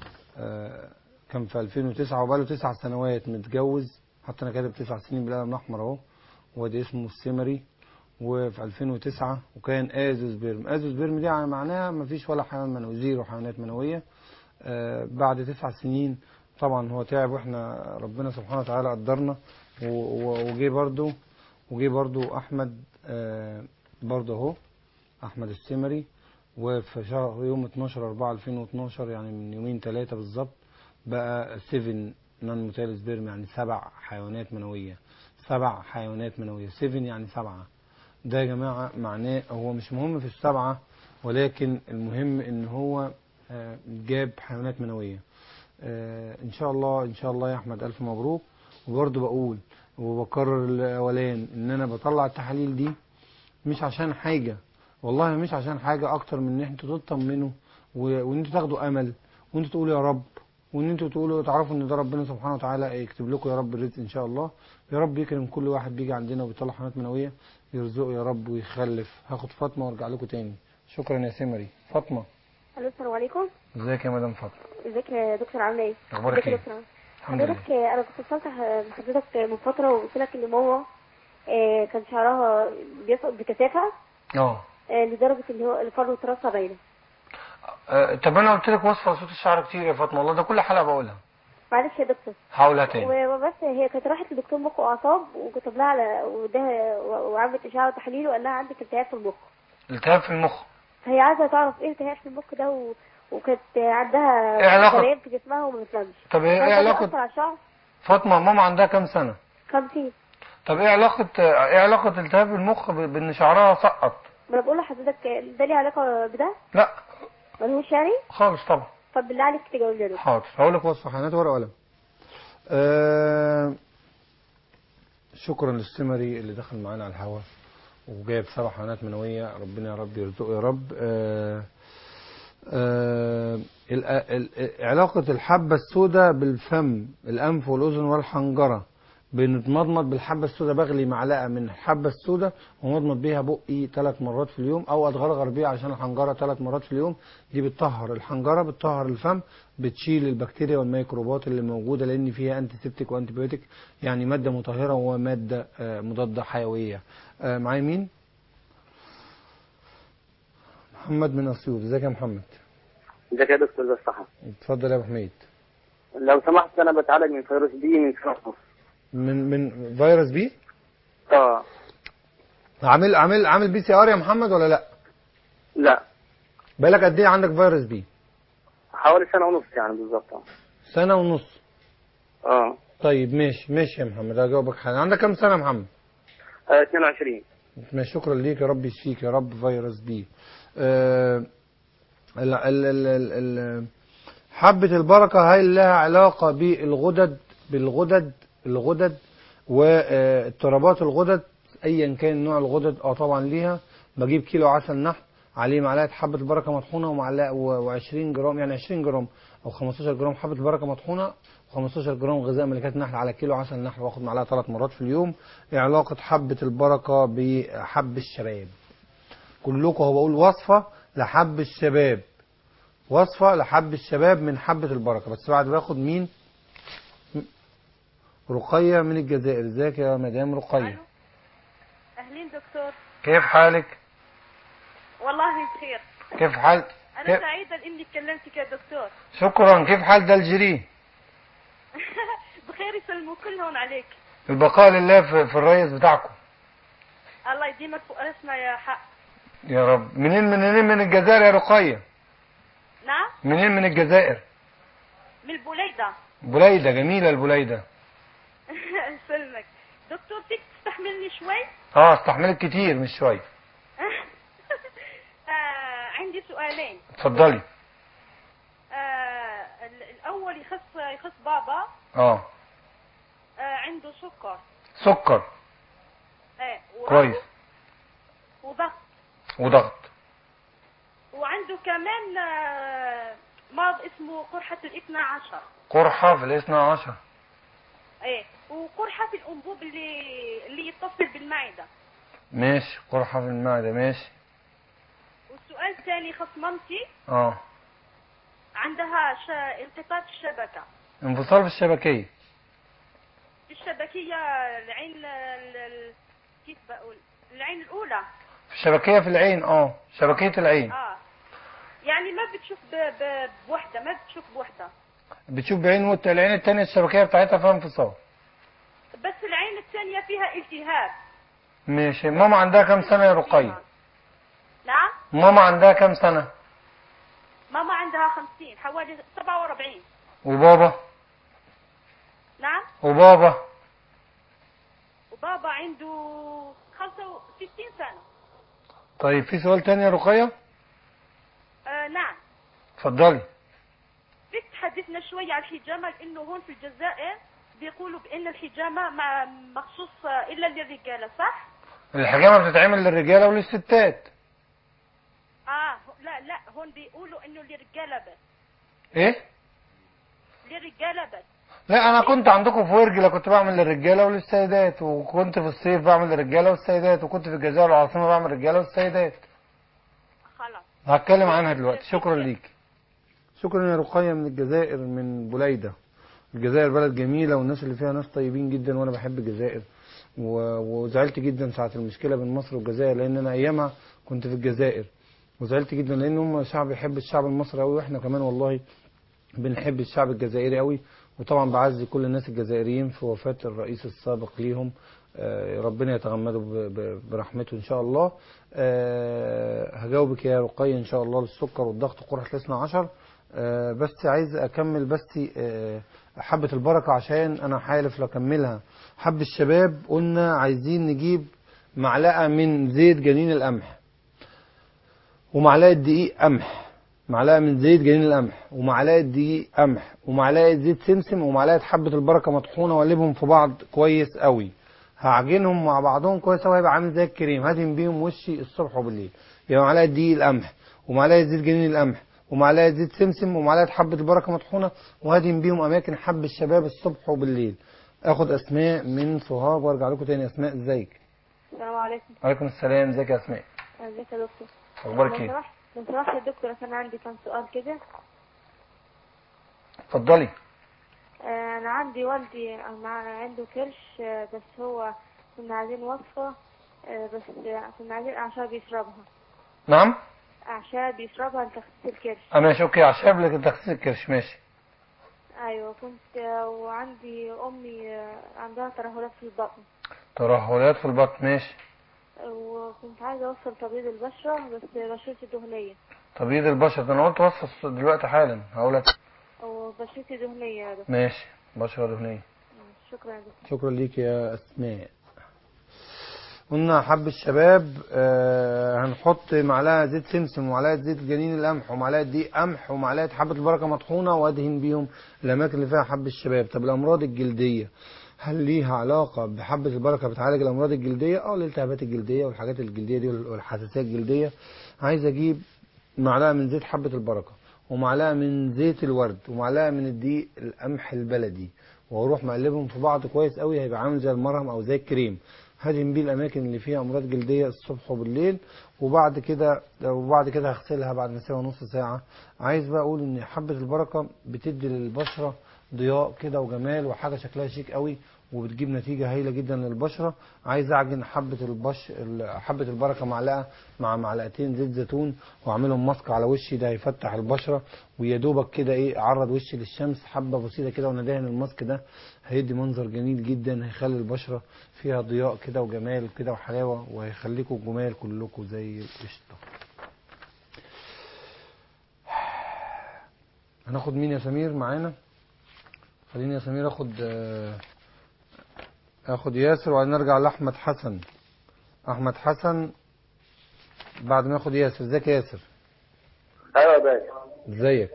آه، كان في 2009 وبقاله تسع سنوات متجوز حتى انا كاتب تسع سنين بالقلم الاحمر اهو وادي اسمه السمري وفي 2009 وكان ازوس بيرم ازوس بيرم دي يعني معناها مفيش ولا حيوان منوي زيرو حيوانات منويه آه، بعد تسع سنين طبعا هو تعب واحنا ربنا سبحانه وتعالى قدرنا و- و- وجه برضو وجه برضو احمد آه، برضو اهو احمد السمري وفي شهر يوم 12 4 2012 يعني من يومين ثلاثه بالظبط بقى 7 نون موتيل سبيرم يعني سبع حيوانات منويه سبع حيوانات منويه 7 يعني سبعه ده يا جماعه معناه هو مش مهم في السبعه ولكن المهم ان هو آه، جاب حيوانات منويه آه، ان شاء الله ان شاء الله يا احمد الف مبروك وبرضه بقول وبكرر الاولان ان انا بطلع التحاليل دي مش عشان حاجه والله مش عشان حاجه اكتر من ان انتوا تطمنوا و- وان انتوا تاخدوا امل وان انتوا تقولوا يا رب وان انتوا تقولوا تعرفوا ان ده ربنا سبحانه وتعالى يكتب لكم يا رب الرزق ان شاء الله يا رب يكرم كل واحد بيجي عندنا وبيطلع حيوانات منويه يرزقه يا رب ويخلف هاخد فاطمه وارجع لكم تاني شكرا يا سمري فاطمه الو السلام عليكم ازيك يا مدام فاطمه ازيك يا دكتور عامله ايه أخبارك ازيك يا إيه؟ دكتور عاملة؟ الحمد لله حضرتك آه، انا كنت اتصلت ح- بحضرتك من فتره وقلت لك ان ماما آه، كان شعرها بيسقط بكثافه اه آه، لدرجه ان هو الفروه راسها باينه آه، طب انا قلت لك وصفه صوت الشعر كتير يا فاطمه والله ده كل حلقه بقولها معلش يا دكتور هقولها تاني و- وبس هي كانت راحت لدكتور مخ واعصاب وكتب لها على وده وعملت اشعه وتحليل وقال لها عندك التهاب في المخ التهاب في المخ فهي عايزه تعرف ايه التهاب في المخ ده و... وكانت عندها إيه علاقة؟ غليان في جسمها وما بتنامش طب ايه فده إيه علاقه بيأثر على الشعر فاطمه ماما عندها كام سنه 50 طب ايه علاقه ايه علاقه التهاب المخ ب- بان شعرها سقط ما انا بقول لحضرتك ده ليه علاقه بده لا ملهوش يعني خالص طبعا طب بالله عليك تجاوب لي يا دكتور. حاضر هقول لك وصفه حيوانات ورقه وقلم آه شكرا للسمري اللي دخل معانا على الهوا وجايب سبع حيوانات منويه ربنا يا رب يرزقه يا رب آه آه ال- ال- علاقة الحبة السوداء بالفم الأنف والأذن والحنجرة بنتمضمض بالحبة السوداء بغلي معلقة من الحبة السوداء ومضمض بيها بقي ثلاث مرات في اليوم أو أتغرغر بيها عشان الحنجرة ثلاث مرات في اليوم دي بتطهر الحنجرة بتطهر الفم بتشيل البكتيريا والميكروبات اللي موجودة لأن فيها أنتي سيبتيك وأنتي بيوتيك يعني مادة مطهرة ومادة آه، مضادة حيوية آه، معايا مين؟ محمد من أسيوط ازيك يا محمد؟ ازيك يا دكتور ده الصحة اتفضل يا ابو حميد لو سمحت انا بتعالج من فيروس بي من سنة ونص من من فيروس بي اه عامل عامل عامل بي سي ار يا محمد ولا لا لا بالك قد ايه عندك فيروس بي حوالي سنة ونص يعني بالظبط اه سنه ونص اه طيب ماشي ماشي يا محمد هجاوبك حاجه عندك كام سنه يا محمد آه، 22 ماشي شكرا ليك يا رب يشفيك يا رب فيروس بي آه ال ال ال ال ال حبة البركة هل لها علاقة بالغدد بالغدد الغدد واضطرابات الغدد ايا كان نوع الغدد اه طبعا ليها بجيب كيلو عسل نحل عليه معلقه حبه البركه مطحونه ومعلقه و20 جرام يعني 20 جرام او 15 جرام حبه البركه مطحونه و15 جرام غذاء ملكات نحل على كيلو عسل نحل واخد معلقه ثلاث مرات في اليوم ايه علاقه حبه البركه بحب الشباب كلكم هو بقول وصفه لحب الشباب وصفه لحب الشباب من حبه البركه بس بعد باخد مين رقية من الجزائر ازيك يا مدام رقية اهلين دكتور كيف حالك والله بخير كيف حال انا كيف... سعيده اني كلمتك يا دكتور شكرا كيف حال دلجري بخير يسلموا كلهم عليك البقاء لله في, في الرئيس بتاعكم الله يديمك فوق راسنا يا حق يا رب منين منين من الجزائر يا رقية نعم منين من الجزائر من البوليده بليدة جميلة البليدة يسلمك دكتور فيك تستحملني شوي اه استحملت كتير مش شوية آه عندي سؤالين اتفضلي آه ال- الاول يخص يخص بابا اه آه عنده سكر سكر آه ورم كويس وضغط وضغط وعنده كمان آه مرض اسمه قرحة الاثنى عشر قرحة في الاثنى عشر ايه وقرحة في الانبوب اللي اللي يتصل بالمعدة ماشي قرحة في المعدة ماشي والسؤال الثاني يخص مامتي اه عندها ش... انقطاع في الشبكة انفصال في الشبكية في الشبكية العين ال... ال... كيف بقول العين الأولى في الشبكية في العين اه شبكية العين اه يعني ما بتشوف ب... ب... بوحدة ما بتشوف بوحدة بتشوف بعين وت- العين التانية الشبكية بتاعتها فيها انفصال بس العين الثانية فيها التهاب ماشي ماما عندها كام سنة يا رقية نعم ماما عندها كام سنة ماما عندها خمسين حوالي سبعة وأربعين وبابا نعم وبابا وبابا عنده خمسة وستين سنة طيب في سؤال تاني يا رقية آه نعم اتفضلي فيك تحدثنا شوية عن الحجامة لأنه هون في الجزائر بيقولوا بأن الحجامة مع مخصوص إلا للرجالة صح؟ الحجامة بتتعمل للرجالة وللستات آه لا لا هون بيقولوا إنه للرجالة بس ايه للرجالة بس لا انا كنت عندكم في ورجلة كنت بعمل للرجالة وللسيدات وكنت في الصيف بعمل للرجالة والسيدات وكنت في الجزائر العاصمة بعمل للرجالة والسيدات خلاص هتكلم عنها دلوقتي شكرا ليك شكرا يا رقية من الجزائر من بليدة الجزائر بلد جميلة والناس اللي فيها ناس طيبين جدا وانا بحب الجزائر و- وزعلت جدا ساعة المشكلة بين مصر والجزائر لان انا ايامها كنت في الجزائر وزعلت جدا لان هم شعب يحب الشعب المصري قوي واحنا كمان والله بنحب الشعب الجزائري قوي وطبعا بعزي كل الناس الجزائريين في وفاة الرئيس السابق ليهم آه، ربنا يتغمده ب- ب- برحمته ان شاء الله آه، هجاوبك يا رقية ان شاء الله للسكر والضغط وقرحة الاثنى عشر آه، بس عايز اكمل بس آه، حبة البركة عشان انا حالف لاكملها حب الشباب قلنا عايزين نجيب معلقة من زيت جنين القمح ومعلقة دقيق قمح معلقة من زيت جنين القمح ومعلقة دقيق قمح ومعلقة زيت سمسم ومعلقة حبة البركة مطحونة واقلبهم في بعض كويس قوي هعجنهم مع بعضهم كويس قوي هيبقى عامل زي الكريم هدهن بيهم وشي الصبح وبالليل يبقى معلقة دقيق القمح ومعلقة زيت جنين القمح ومعلقة زيت سمسم ومعلقة حبة البركة مطحونة وهدهن بيهم أماكن حب الشباب الصبح وبالليل اخد اسماء من سوهاج وارجع لكم تاني اسماء ازيك السلام عليكم وعليكم السلام ازيك يا اسماء ازيك يا دكتور اخبارك لو ايه سمحت لو سمحت يا دكتور عشان عندي كام سؤال كده اتفضلي آه، انا عندي والدي مع- عنده كرش آه، بس هو كنا عايزين وصفة آه، بس آه، كنا عايزين اعشاب يشربها نعم اعشاب يشربها لتخسيس الكرش اه ماشي اوكي عشان لك تخسيس الكرش ماشي ايوه كنت آه، وعندي امي آه، عندها ترهلات في البطن ترهلات في البطن ماشي وكنت عايزة اوصل تبييض البشرة بس بشرتي دهنية تبييض البشرة ده انا قلت وصف دلوقتي حالا هقولك وبشرتي دهنية يا دكتور ماشي بشرة دهنية شكرا يا دكتور شكرا ليك يا اسماء قلنا حب الشباب آه هنحط معلقه زيت سمسم ومعلقه زيت جنين القمح ومعلقه دقيق قمح ومعلقه حبه البركه مطحونه وادهن بيهم الاماكن اللي فيها حب الشباب طب الامراض الجلديه هل ليها علاقه بحبه البركه بتعالج الامراض الجلديه اه الالتهابات الجلديه والحاجات الجلديه دي والحساسيه الجلديه عايز اجيب معلقه من زيت حبه البركه ومعلقه من زيت الورد ومعلقه من الدقيق القمح البلدي واروح مقلبهم في بعض كويس قوي هيبقى عامل زي المرهم او زي الكريم هدهن بيه الاماكن اللي فيها امراض جلديه الصبح وبالليل وبعد كده وبعد كده هغسلها بعد ما اسيبها نص ساعه عايز بقى اقول ان حبه البركه بتدي للبشره ضياء كده وجمال وحاجه شكلها شيك قوي وبتجيب نتيجة هايلة جدا للبشرة عايز اعجن حبة البش ال- حبة البركة معلقة مع معلقتين زيت زيتون واعملهم ماسك على وشي ده هيفتح البشرة ويا دوبك كده ايه اعرض وشي للشمس حبة بسيطة كده وانا دهن الماسك ده هيدي منظر جميل جدا هيخلي البشرة فيها ضياء كده وجمال كده وحلاوة وهيخليكم جمال كلكم زي القشطة هناخد مين يا سمير معانا خليني يا سمير اخد آه، اخد ياسر وبعدين نرجع لاحمد حسن احمد حسن بعد ما اخد ياسر ازيك يا ياسر ايوه يا باشا ازيك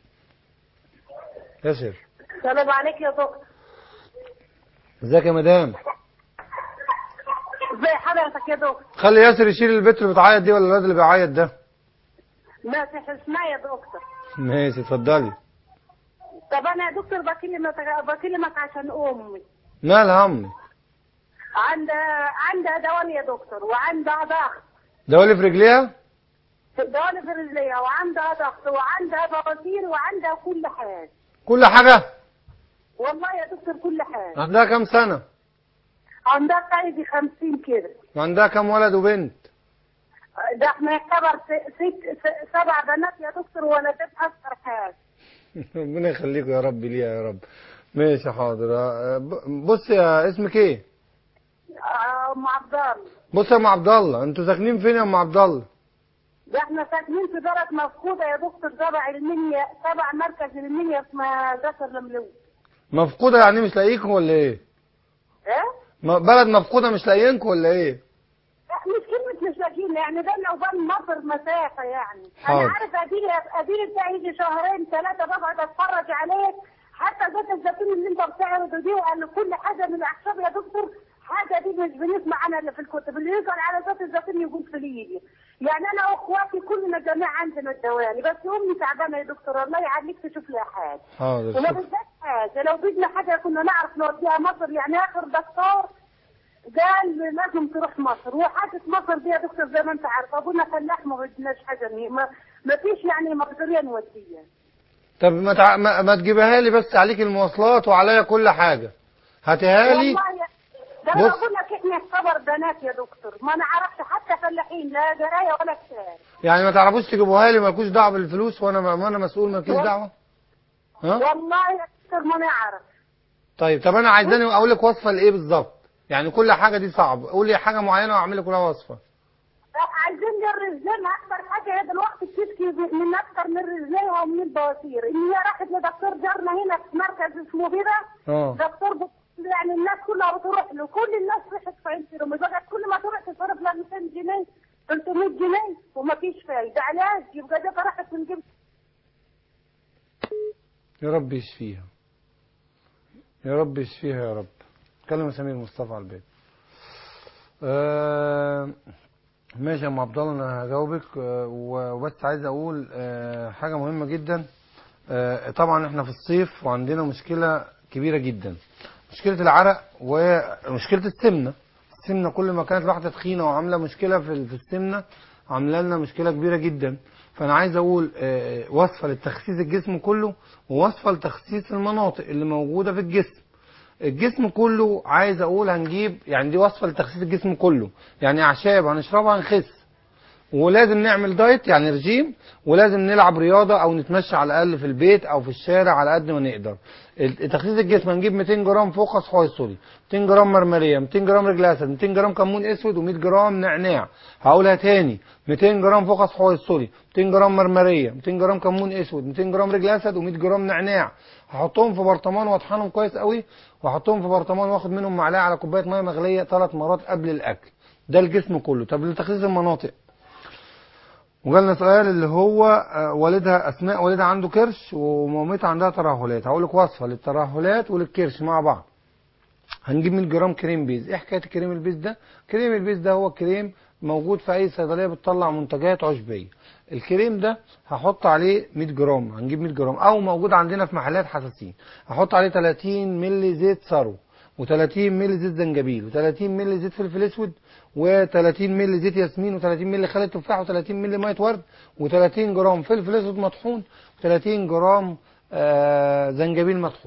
ياسر السلام عليك يا دكتور ازيك يا مدام ازي حضرتك يا دكتور خلي ياسر يشيل البت اللي بتعيط دي ولا الواد اللي بيعيط ده ماشي اسمع يا دكتور ماشي اتفضلي طب انا يا دكتور بكلمك بكلمك عشان امي مالها امي عندها عندها دوام يا دكتور وعندها ضغط دولي في رجليها دوام في رجليها وعندها ضغط وعندها بواسير وعندها كل حاجه كل حاجة والله يا دكتور كل حاجه عندها كام سنة عندها قايدي 50 كده وعندها كام ولد وبنت ده احنا يعتبر س- ست س- سبع بنات يا دكتور ولدت اكثر حاجه ربنا يخليكم يا رب ليها يا رب ماشي حاضر آه، ب- بص يا اسمك ايه آه، ام عبد الله بص يا ام عبد الله انتوا ساكنين فين يا ام عبد الله ده احنا ساكنين في دارة مفقودة يا دكتور تبع المنيا تبع مركز المنيا اسمها جسر الملوك مفقودة يعني مش لاقيكم ولا ايه ايه؟ م- بلد مفقودة مش لاقيينكم ولا ايه لا، مش كلمة مش لاقيين يعني بيننا وبين مصر مسافة يعني حاضر. انا عارف اديني اديني بتاع يجي شهرين ثلاثة بقعد اتفرج عليك حتى زيت الزيتون اللي انت بتعرضه دي وقال كل حاجة من الاعشاب يا دكتور حاجة دي مش بنسمع عنها اللي في الكتب اللي يقال على زيت الزيتون يقول في ليبيا يعني انا واخواتي كلنا جميع عندنا الدوالي بس امي تعبانة يا دكتور الله يعليك تشوف لها حاجة حاضر وما شكرا. بدناش حاجة لو بدنا حاجة كنا نعرف نوديها مصر يعني آخر دكتور قال لازم تروح مصر وحاجة مصر دي يا دكتور زي ما أنت عارف أبونا فلاح ما بدناش حاجة نهي- ما, ما فيش يعني مقدورية نوديها طب ما, تع... ما... ما تجيبها لي بس عليك المواصلات وعليا كل حاجة هاتها لي والله يا ده أنا بص. بقول لك إحنا يعتبر بنات يا دكتور ما نعرفش حتى فلاحين لا جراية ولا كتاب يعني ما تعرفوش تجيبوها لي مالكوش دعوة بالفلوس وانا ما انا مسؤول مالكيش دعوة ها والله يا دكتور ما نعرف طيب طب انا عايزاني اقول لك وصفة لايه بالظبط يعني كل حاجة دي صعب قول لي حاجة معينة واعمل لك كلها وصفة عايزين الرجلين اكتر حاجه هي دلوقتي بتشكي من اكتر من رجليها ومن البواسير ان هي راحت لدكتور جارنا هنا في مركز اسمه كده اه دكتور بت... يعني الناس كلها بتروح له كل الناس راحت في عين سيروم بقى كل ما تروح تصرف لها 200 جنيه 300 جنيه وما فيش فايده علاج يبقى ده راحت نجيب يا رب يشفيها يا رب يشفيها يا رب كلم سمير مصطفى على البيت آه ماشي يا ام عبد الله انا هجاوبك آه وبس عايز اقول آه حاجه مهمه جدا آه طبعا احنا في الصيف وعندنا مشكله كبيره جدا مشكله العرق ومشكله السمنه السمنه كل ما كانت الواحده تخينه وعامله مشكله في في السمنه عامله لنا مشكله كبيره جدا فانا عايز اقول آه، وصفه لتخسيس الجسم كله ووصفه لتخسيس المناطق اللي موجوده في الجسم الجسم كله عايز اقول هنجيب يعني دي وصفه لتخسيس الجسم كله يعني اعشاب هنشربها هنخس ولازم نعمل دايت يعني رجيم ولازم نلعب رياضه او نتمشى على الاقل في البيت او في الشارع على قد ما نقدر ال- تخسيس الجسم هنجيب 200 جرام فوقس حويصلي 200 جرام مرمريه 200 جرام رجل اسد 200 جرام كمون اسود و100 جرام نعناع هقولها تاني 200 جرام فوقس حويصلي 200 جرام مرمريه 200 جرام كمون اسود 200 جرام رجل اسد و100 جرام نعناع هحطهم في برطمان واطحنهم كويس قوي واحطهم في برطمان واخد منهم معلقه على كوبايه ميه مغليه ثلاث مرات قبل الاكل ده الجسم كله طب لتخسيس المناطق وجالنا سؤال اللي هو آه، والدها اسماء والدها عنده كرش ومامتها عندها ترهلات هقول لك وصفه للترهلات وللكرش مع بعض هنجيب 100 جرام كريم بيز ايه حكايه الكريم البيز ده كريم البيز ده هو كريم موجود في اي صيدليه بتطلع منتجات عشبيه الكريم ده هحط عليه 100 جرام هنجيب 100 جرام او موجود عندنا في محلات حساسين هحط عليه 30 مللي زيت ثرو و30 مللي زيت زنجبيل و30 مللي زيت فلفل اسود و30 مللي زيت ياسمين و30 مللي خل تفاح و30 مللي ميه ورد و30 جرام فلفل اسود مطحون و30 جرام آه زنجبيل مطحون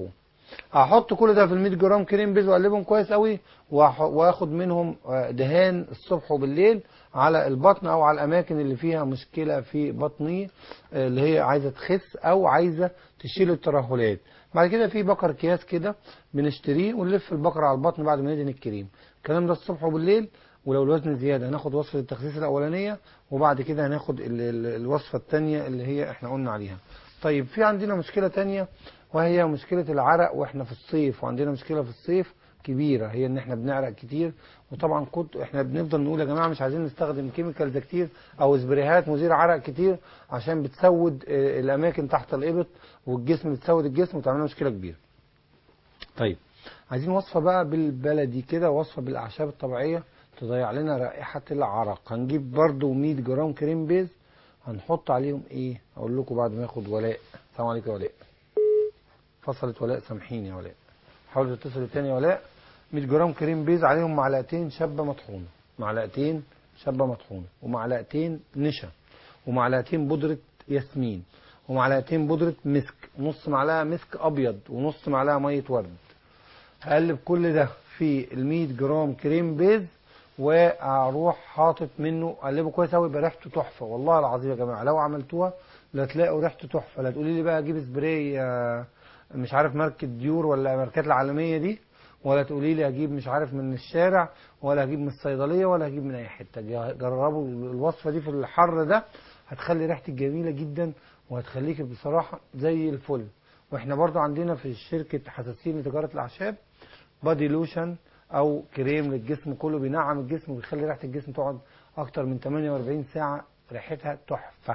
هحط كل ده في ال 100 جرام كريم بيز واقلبهم كويس قوي وأح- واخد منهم آه، دهان الصبح وبالليل على البطن او على الاماكن اللي فيها مشكله في بطني آه، اللي هي عايزه تخس او عايزه تشيل الترهلات بعد كده في بكر اكياس كده بنشتريه ونلف البقره على البطن بعد ما ندهن الكريم الكلام ده الصبح وبالليل ولو الوزن زياده هناخد وصفه التخسيس الاولانيه وبعد كده هناخد ال- ال- الوصفه الثانيه اللي هي احنا قلنا عليها طيب في عندنا مشكله تانية وهي مشكله العرق واحنا في الصيف وعندنا مشكله في الصيف كبيره هي ان احنا بنعرق كتير وطبعا كنت احنا بنفضل نقول يا جماعه مش عايزين نستخدم كيميكالز كتير او سبريهات مزيله عرق كتير عشان بتسود آه، الاماكن تحت الابط والجسم بتسود الجسم وتعمل لنا مشكله كبيره طيب عايزين وصفه بقى بالبلدي كده وصفه بالاعشاب الطبيعيه تضيع لنا رائحه العرق هنجيب برضو 100 جرام كريم بيز هنحط عليهم ايه اقول لكم بعد ما ياخد ولاء السلام عليكم يا ولاء فصلت ولاء سامحيني يا ولاء حاولوا تتصلوا تاني يا ولاء 100 جرام كريم بيز عليهم معلقتين شبه مطحونه معلقتين شبه مطحونه ومعلقتين نشا ومعلقتين بودره ياسمين ومعلقتين بودره مسك نص معلقه مسك ابيض ونص معلقه ميه ورد هقلب كل ده في ال 100 جرام كريم بيز واروح حاطط منه اقلبه كويس قوي يبقى ريحته تحفه والله العظيم يا جماعه لو عملتوها لا تلاقوا ريحته تحفه لا تقولي لي بقى اجيب سبراي آه، مش عارف ماركه ديور ولا ماركات العالميه دي ولا تقولي لي اجيب مش عارف من الشارع ولا اجيب من الصيدليه ولا اجيب من اي حته جا- جربوا الوصفه دي في الحر ده هتخلي ريحتك جميله جدا وهتخليك بصراحه زي الفل واحنا برضو عندنا في شركه حساسين لتجاره الاعشاب بادي لوشن او كريم للجسم كله بينعم الجسم وبيخلي ريحه الجسم تقعد اكتر من 48 ساعه ريحتها تحفه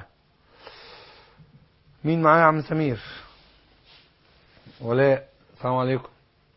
مين معايا يا عم سمير ولاء السلام عليكم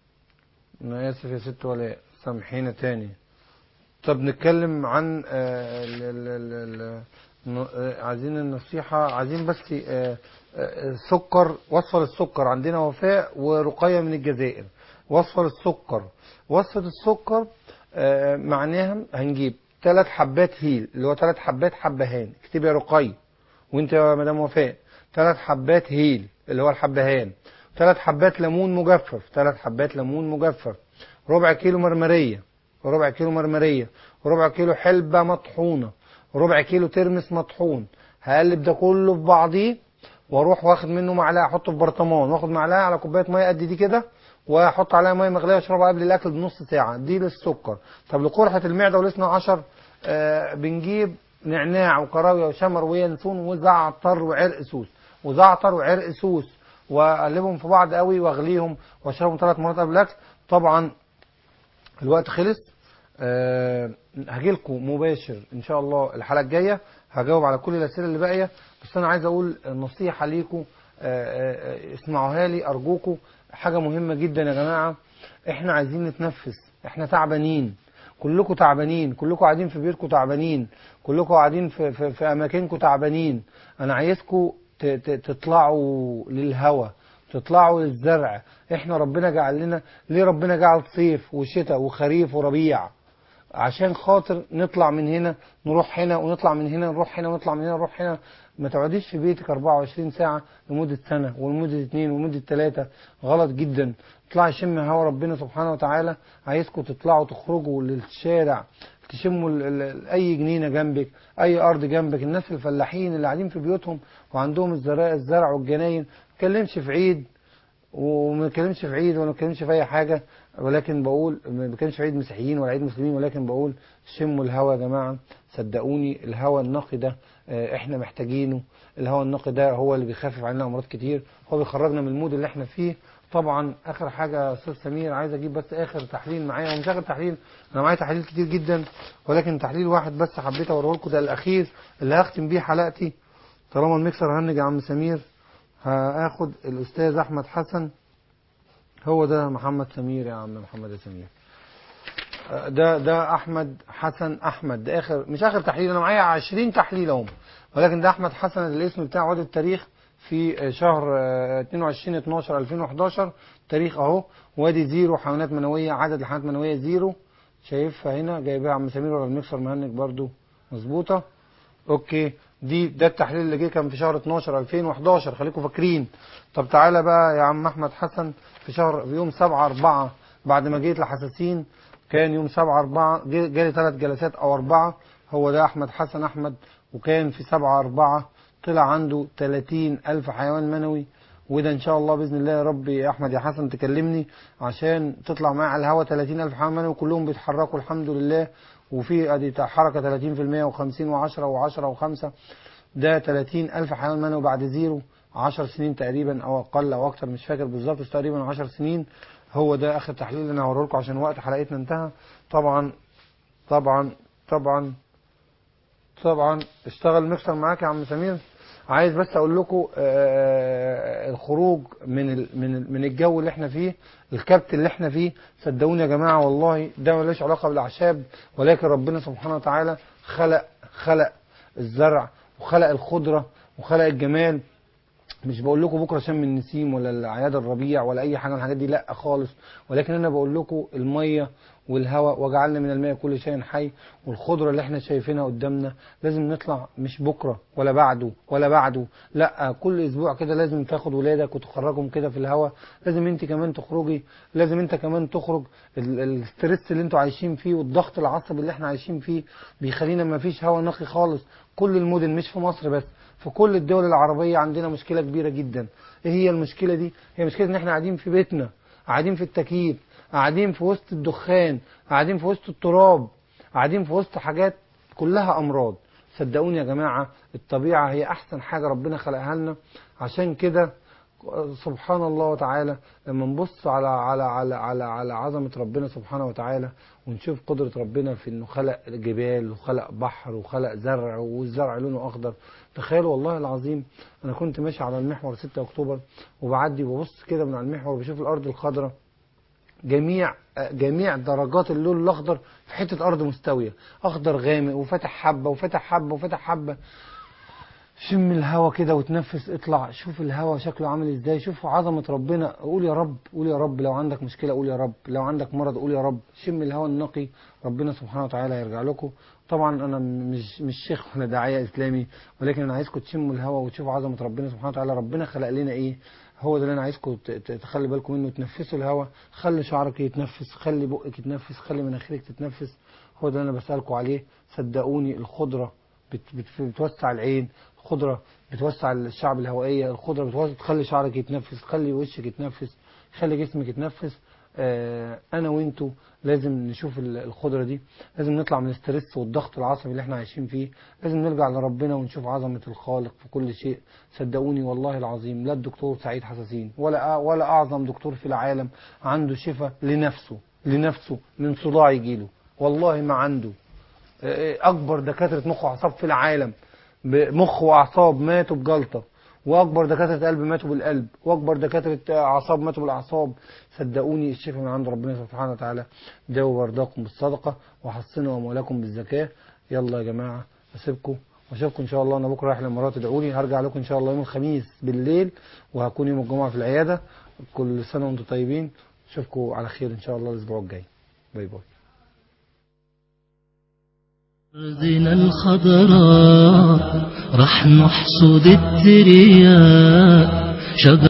انا اسف يا ست ولاء سامحينا تاني طب نتكلم عن آه، ال- ال- ال- ال- ن- آه، عايزين النصيحة عايزين بس آه، آه، سكر وصفة للسكر عندنا وفاء ورقية من الجزائر وصفة للسكر وصفة السكر آه، معناها هنجيب ثلاث حبات هيل اللي هو ثلاث حبات حبهان اكتبي يا رقية وانت يا مدام وفاء ثلاث حبات هيل اللي هو الحبهان ثلاث حبات ليمون مجفف ثلاث حبات ليمون مجفف ربع كيلو مرمرية ربع كيلو مرمرية ربع كيلو حلبة مطحونة ربع كيلو ترمس مطحون هقلب ده كله في بعضيه واروح واخد منه معلقه احطه في برطمان واخد معلقه على كوبايه ميه قد دي كده واحط عليها ميه مغليه اشربها قبل الاكل بنص ساعه دي للسكر طب لقرحه المعده والاثنى عشر آه بنجيب نعناع وكراويه وشمر وينسون وزعتر وعرق سوس وزعتر وعرق سوس واقلبهم في بعض قوي واغليهم واشربهم ثلاث مرات قبل الاكل طبعا الوقت خلص أه هاجي لكم مباشر ان شاء الله الحلقه الجايه هجاوب على كل الاسئله اللي باقيه بس انا عايز اقول نصيحه ليكم أه أه اسمعوها لي ارجوكم حاجه مهمه جدا يا جماعه احنا عايزين نتنفس احنا تعبانين كلكم تعبانين كلكم قاعدين في بيوتكم تعبانين كلكم قاعدين في, في, في اماكنكم تعبانين انا عايزكم ت- ت- تطلعوا للهوا تطلعوا للزرع احنا ربنا جعل لنا ليه ربنا جعل صيف وشتاء وخريف وربيع عشان خاطر نطلع من هنا نروح هنا ونطلع من هنا نروح هنا ونطلع من هنا نروح هنا ما تقعديش في بيتك 24 ساعة لمدة سنة ولمدة اتنين ولمدة تلاتة غلط جدا اطلعي شم هوا ربنا سبحانه وتعالى عايزكم تطلعوا تخرجوا للشارع تشموا ال- ال- اي جنينه جنبك اي ارض جنبك الناس الفلاحين اللي قاعدين في بيوتهم وعندهم الزرع الزرع والجناين ما تكلمش في عيد وما بتكلمش في عيد ولا ما بتكلمش في اي حاجه ولكن بقول ما بتكلمش في عيد مسيحيين ولا عيد مسلمين ولكن بقول شموا الهوا يا جماعه صدقوني الهوا النقي ده آه، احنا محتاجينه الهوا النقي ده هو اللي بيخفف عنا امراض كتير هو بيخرجنا من المود اللي احنا فيه طبعا اخر حاجه يا استاذ سمير عايز اجيب بس اخر تحليل معايا ومش اخر تحليل انا معايا تحاليل كتير جدا ولكن تحليل واحد بس حبيت اوريه لكم ده الاخير اللي هختم بيه حلقتي طالما الميكسر هنج يا عم سمير هاخد الاستاذ احمد حسن هو ده محمد سمير يا عم محمد يا سمير آه، ده ده احمد حسن احمد ده اخر مش اخر تحليل انا معايا 20 تحليل اهم ولكن ده احمد حسن الاسم بتاعه واد التاريخ في آه، شهر آه، 22 12 2011 تاريخ اهو وادي زيرو حيوانات منويه عدد الحيوانات المنويه زيرو شايفها هنا جايبها عم سمير ولا المكسر مهنج برضو مظبوطه اوكي دي ده التحليل اللي جه كان في شهر 12 2011 خليكم فاكرين طب تعالى بقى يا عم احمد حسن في شهر في يوم 7 4 بعد ما جيت لحساسين كان يوم 7 4 جالي ثلاث جلسات او اربعه هو ده احمد حسن احمد وكان في 7 4 طلع عنده 30 الف حيوان منوي وده ان شاء الله باذن الله يا رب يا احمد يا حسن تكلمني عشان تطلع معايا على الهوا 30 الف حيوان منوي كلهم بيتحركوا الحمد لله وفي ادي حركه 30% و50 و10 و10 و5 ده 30 الف حيوان منوي بعد زيرو 10 سنين تقريبا او اقل او اكتر مش فاكر بالظبط بس تقريبا 10 سنين هو ده اخر تحليل اللي انا هوريه لكم عشان وقت حلقتنا انتهى طبعا طبعا طبعا طبعا اشتغل مكسر معاك يا عم سمير عايز بس اقول لكم آه، الخروج من ال- من ال- من الجو اللي احنا فيه الكبت اللي احنا فيه صدقوني يا جماعه والله ده ملوش علاقه بالاعشاب ولكن ربنا سبحانه وتعالى خلق خلق الزرع وخلق الخضره وخلق الجمال مش بقول لكم بكره شم النسيم ولا اعياد الربيع ولا اي حاجه من الحاجات دي لا خالص ولكن انا بقول لكم الميه والهواء وجعلنا من الماء كل شيء حي والخضره اللي احنا شايفينها قدامنا لازم نطلع مش بكره ولا بعده ولا بعده لا كل اسبوع كده لازم تاخد ولادك وتخرجهم كده في الهواء لازم انت كمان تخرجي لازم انت كمان تخرج ال- الستريس اللي انتوا عايشين فيه والضغط العصبي اللي احنا عايشين فيه بيخلينا ما فيش هواء نقي خالص كل المدن مش في مصر بس في كل الدول العربية عندنا مشكلة كبيرة جدا ايه هي المشكلة دي هي مشكلة ان احنا قاعدين في بيتنا قاعدين في التكييف قاعدين في وسط الدخان قاعدين في وسط التراب قاعدين في وسط حاجات كلها امراض صدقوني يا جماعة الطبيعة هي احسن حاجة ربنا خلقها لنا عشان كده سبحان الله وتعالى لما نبص على على على على على عظمة ربنا سبحانه وتعالى ونشوف قدرة ربنا في انه خلق جبال وخلق بحر وخلق زرع والزرع لونه اخضر تخيلوا والله العظيم انا كنت ماشي على المحور 6 اكتوبر وبعدي وببص كده من على المحور بشوف الارض الخضراء جميع جميع درجات اللون الاخضر في حته ارض مستويه اخضر غامق وفتح حبه وفتح حبه وفتح حبه شم الهوا كده وتنفس اطلع شوف الهوا شكله عامل ازاي شوف عظمة ربنا قول يا رب قول يا رب لو عندك مشكلة قول يا رب لو عندك مرض قول يا رب شم الهوا النقي ربنا سبحانه وتعالى هيرجع لكم طبعا انا مش مش شيخ ولا داعية اسلامي ولكن انا عايزكم تشموا الهوا وتشوفوا عظمة ربنا سبحانه وتعالى ربنا خلق لنا ايه هو ده اللي انا عايزكم ت- ت- تخلي بالكم منه تنفسوا الهوا خلي شعرك يتنفس خلي بقك يتنفس خلي مناخيرك تتنفس هو ده اللي انا بسألكم عليه صدقوني الخضرة بت بت بتوسع العين الخضرة بتوسع الشعب الهوائية الخضرة بتوسع تخلي شعرك يتنفس تخلي وشك يتنفس خلي جسمك يتنفس آه انا وانتو لازم نشوف ال- الخضرة دي لازم نطلع من الستريس والضغط العصبي اللي احنا عايشين فيه لازم نرجع لربنا ونشوف عظمة الخالق في كل شيء صدقوني والله العظيم لا الدكتور سعيد حساسين ولا أ- ولا اعظم دكتور في العالم عنده شفاء لنفسه لنفسه من صداع يجيله والله ما عنده اكبر دكاتره مخ واعصاب في العالم مخ واعصاب ماتوا بجلطه واكبر دكاتره قلب ماتوا بالقلب واكبر دكاتره اعصاب ماتوا بالاعصاب صدقوني الشفاء من عند ربنا سبحانه وتعالى داووا ورداكم بالصدقه وحصنوا اموالكم بالزكاه يلا يا جماعه اسيبكم واشوفكم ان شاء الله انا بكره رايح الامارات ادعوا لي هرجع لكم ان شاء الله يوم الخميس بالليل وهكون يوم الجمعه في العياده كل سنه وانتم طيبين اشوفكم على خير ان شاء الله الاسبوع الجاي باي باي أرضنا الخضراء رح نحصد الترياق شجر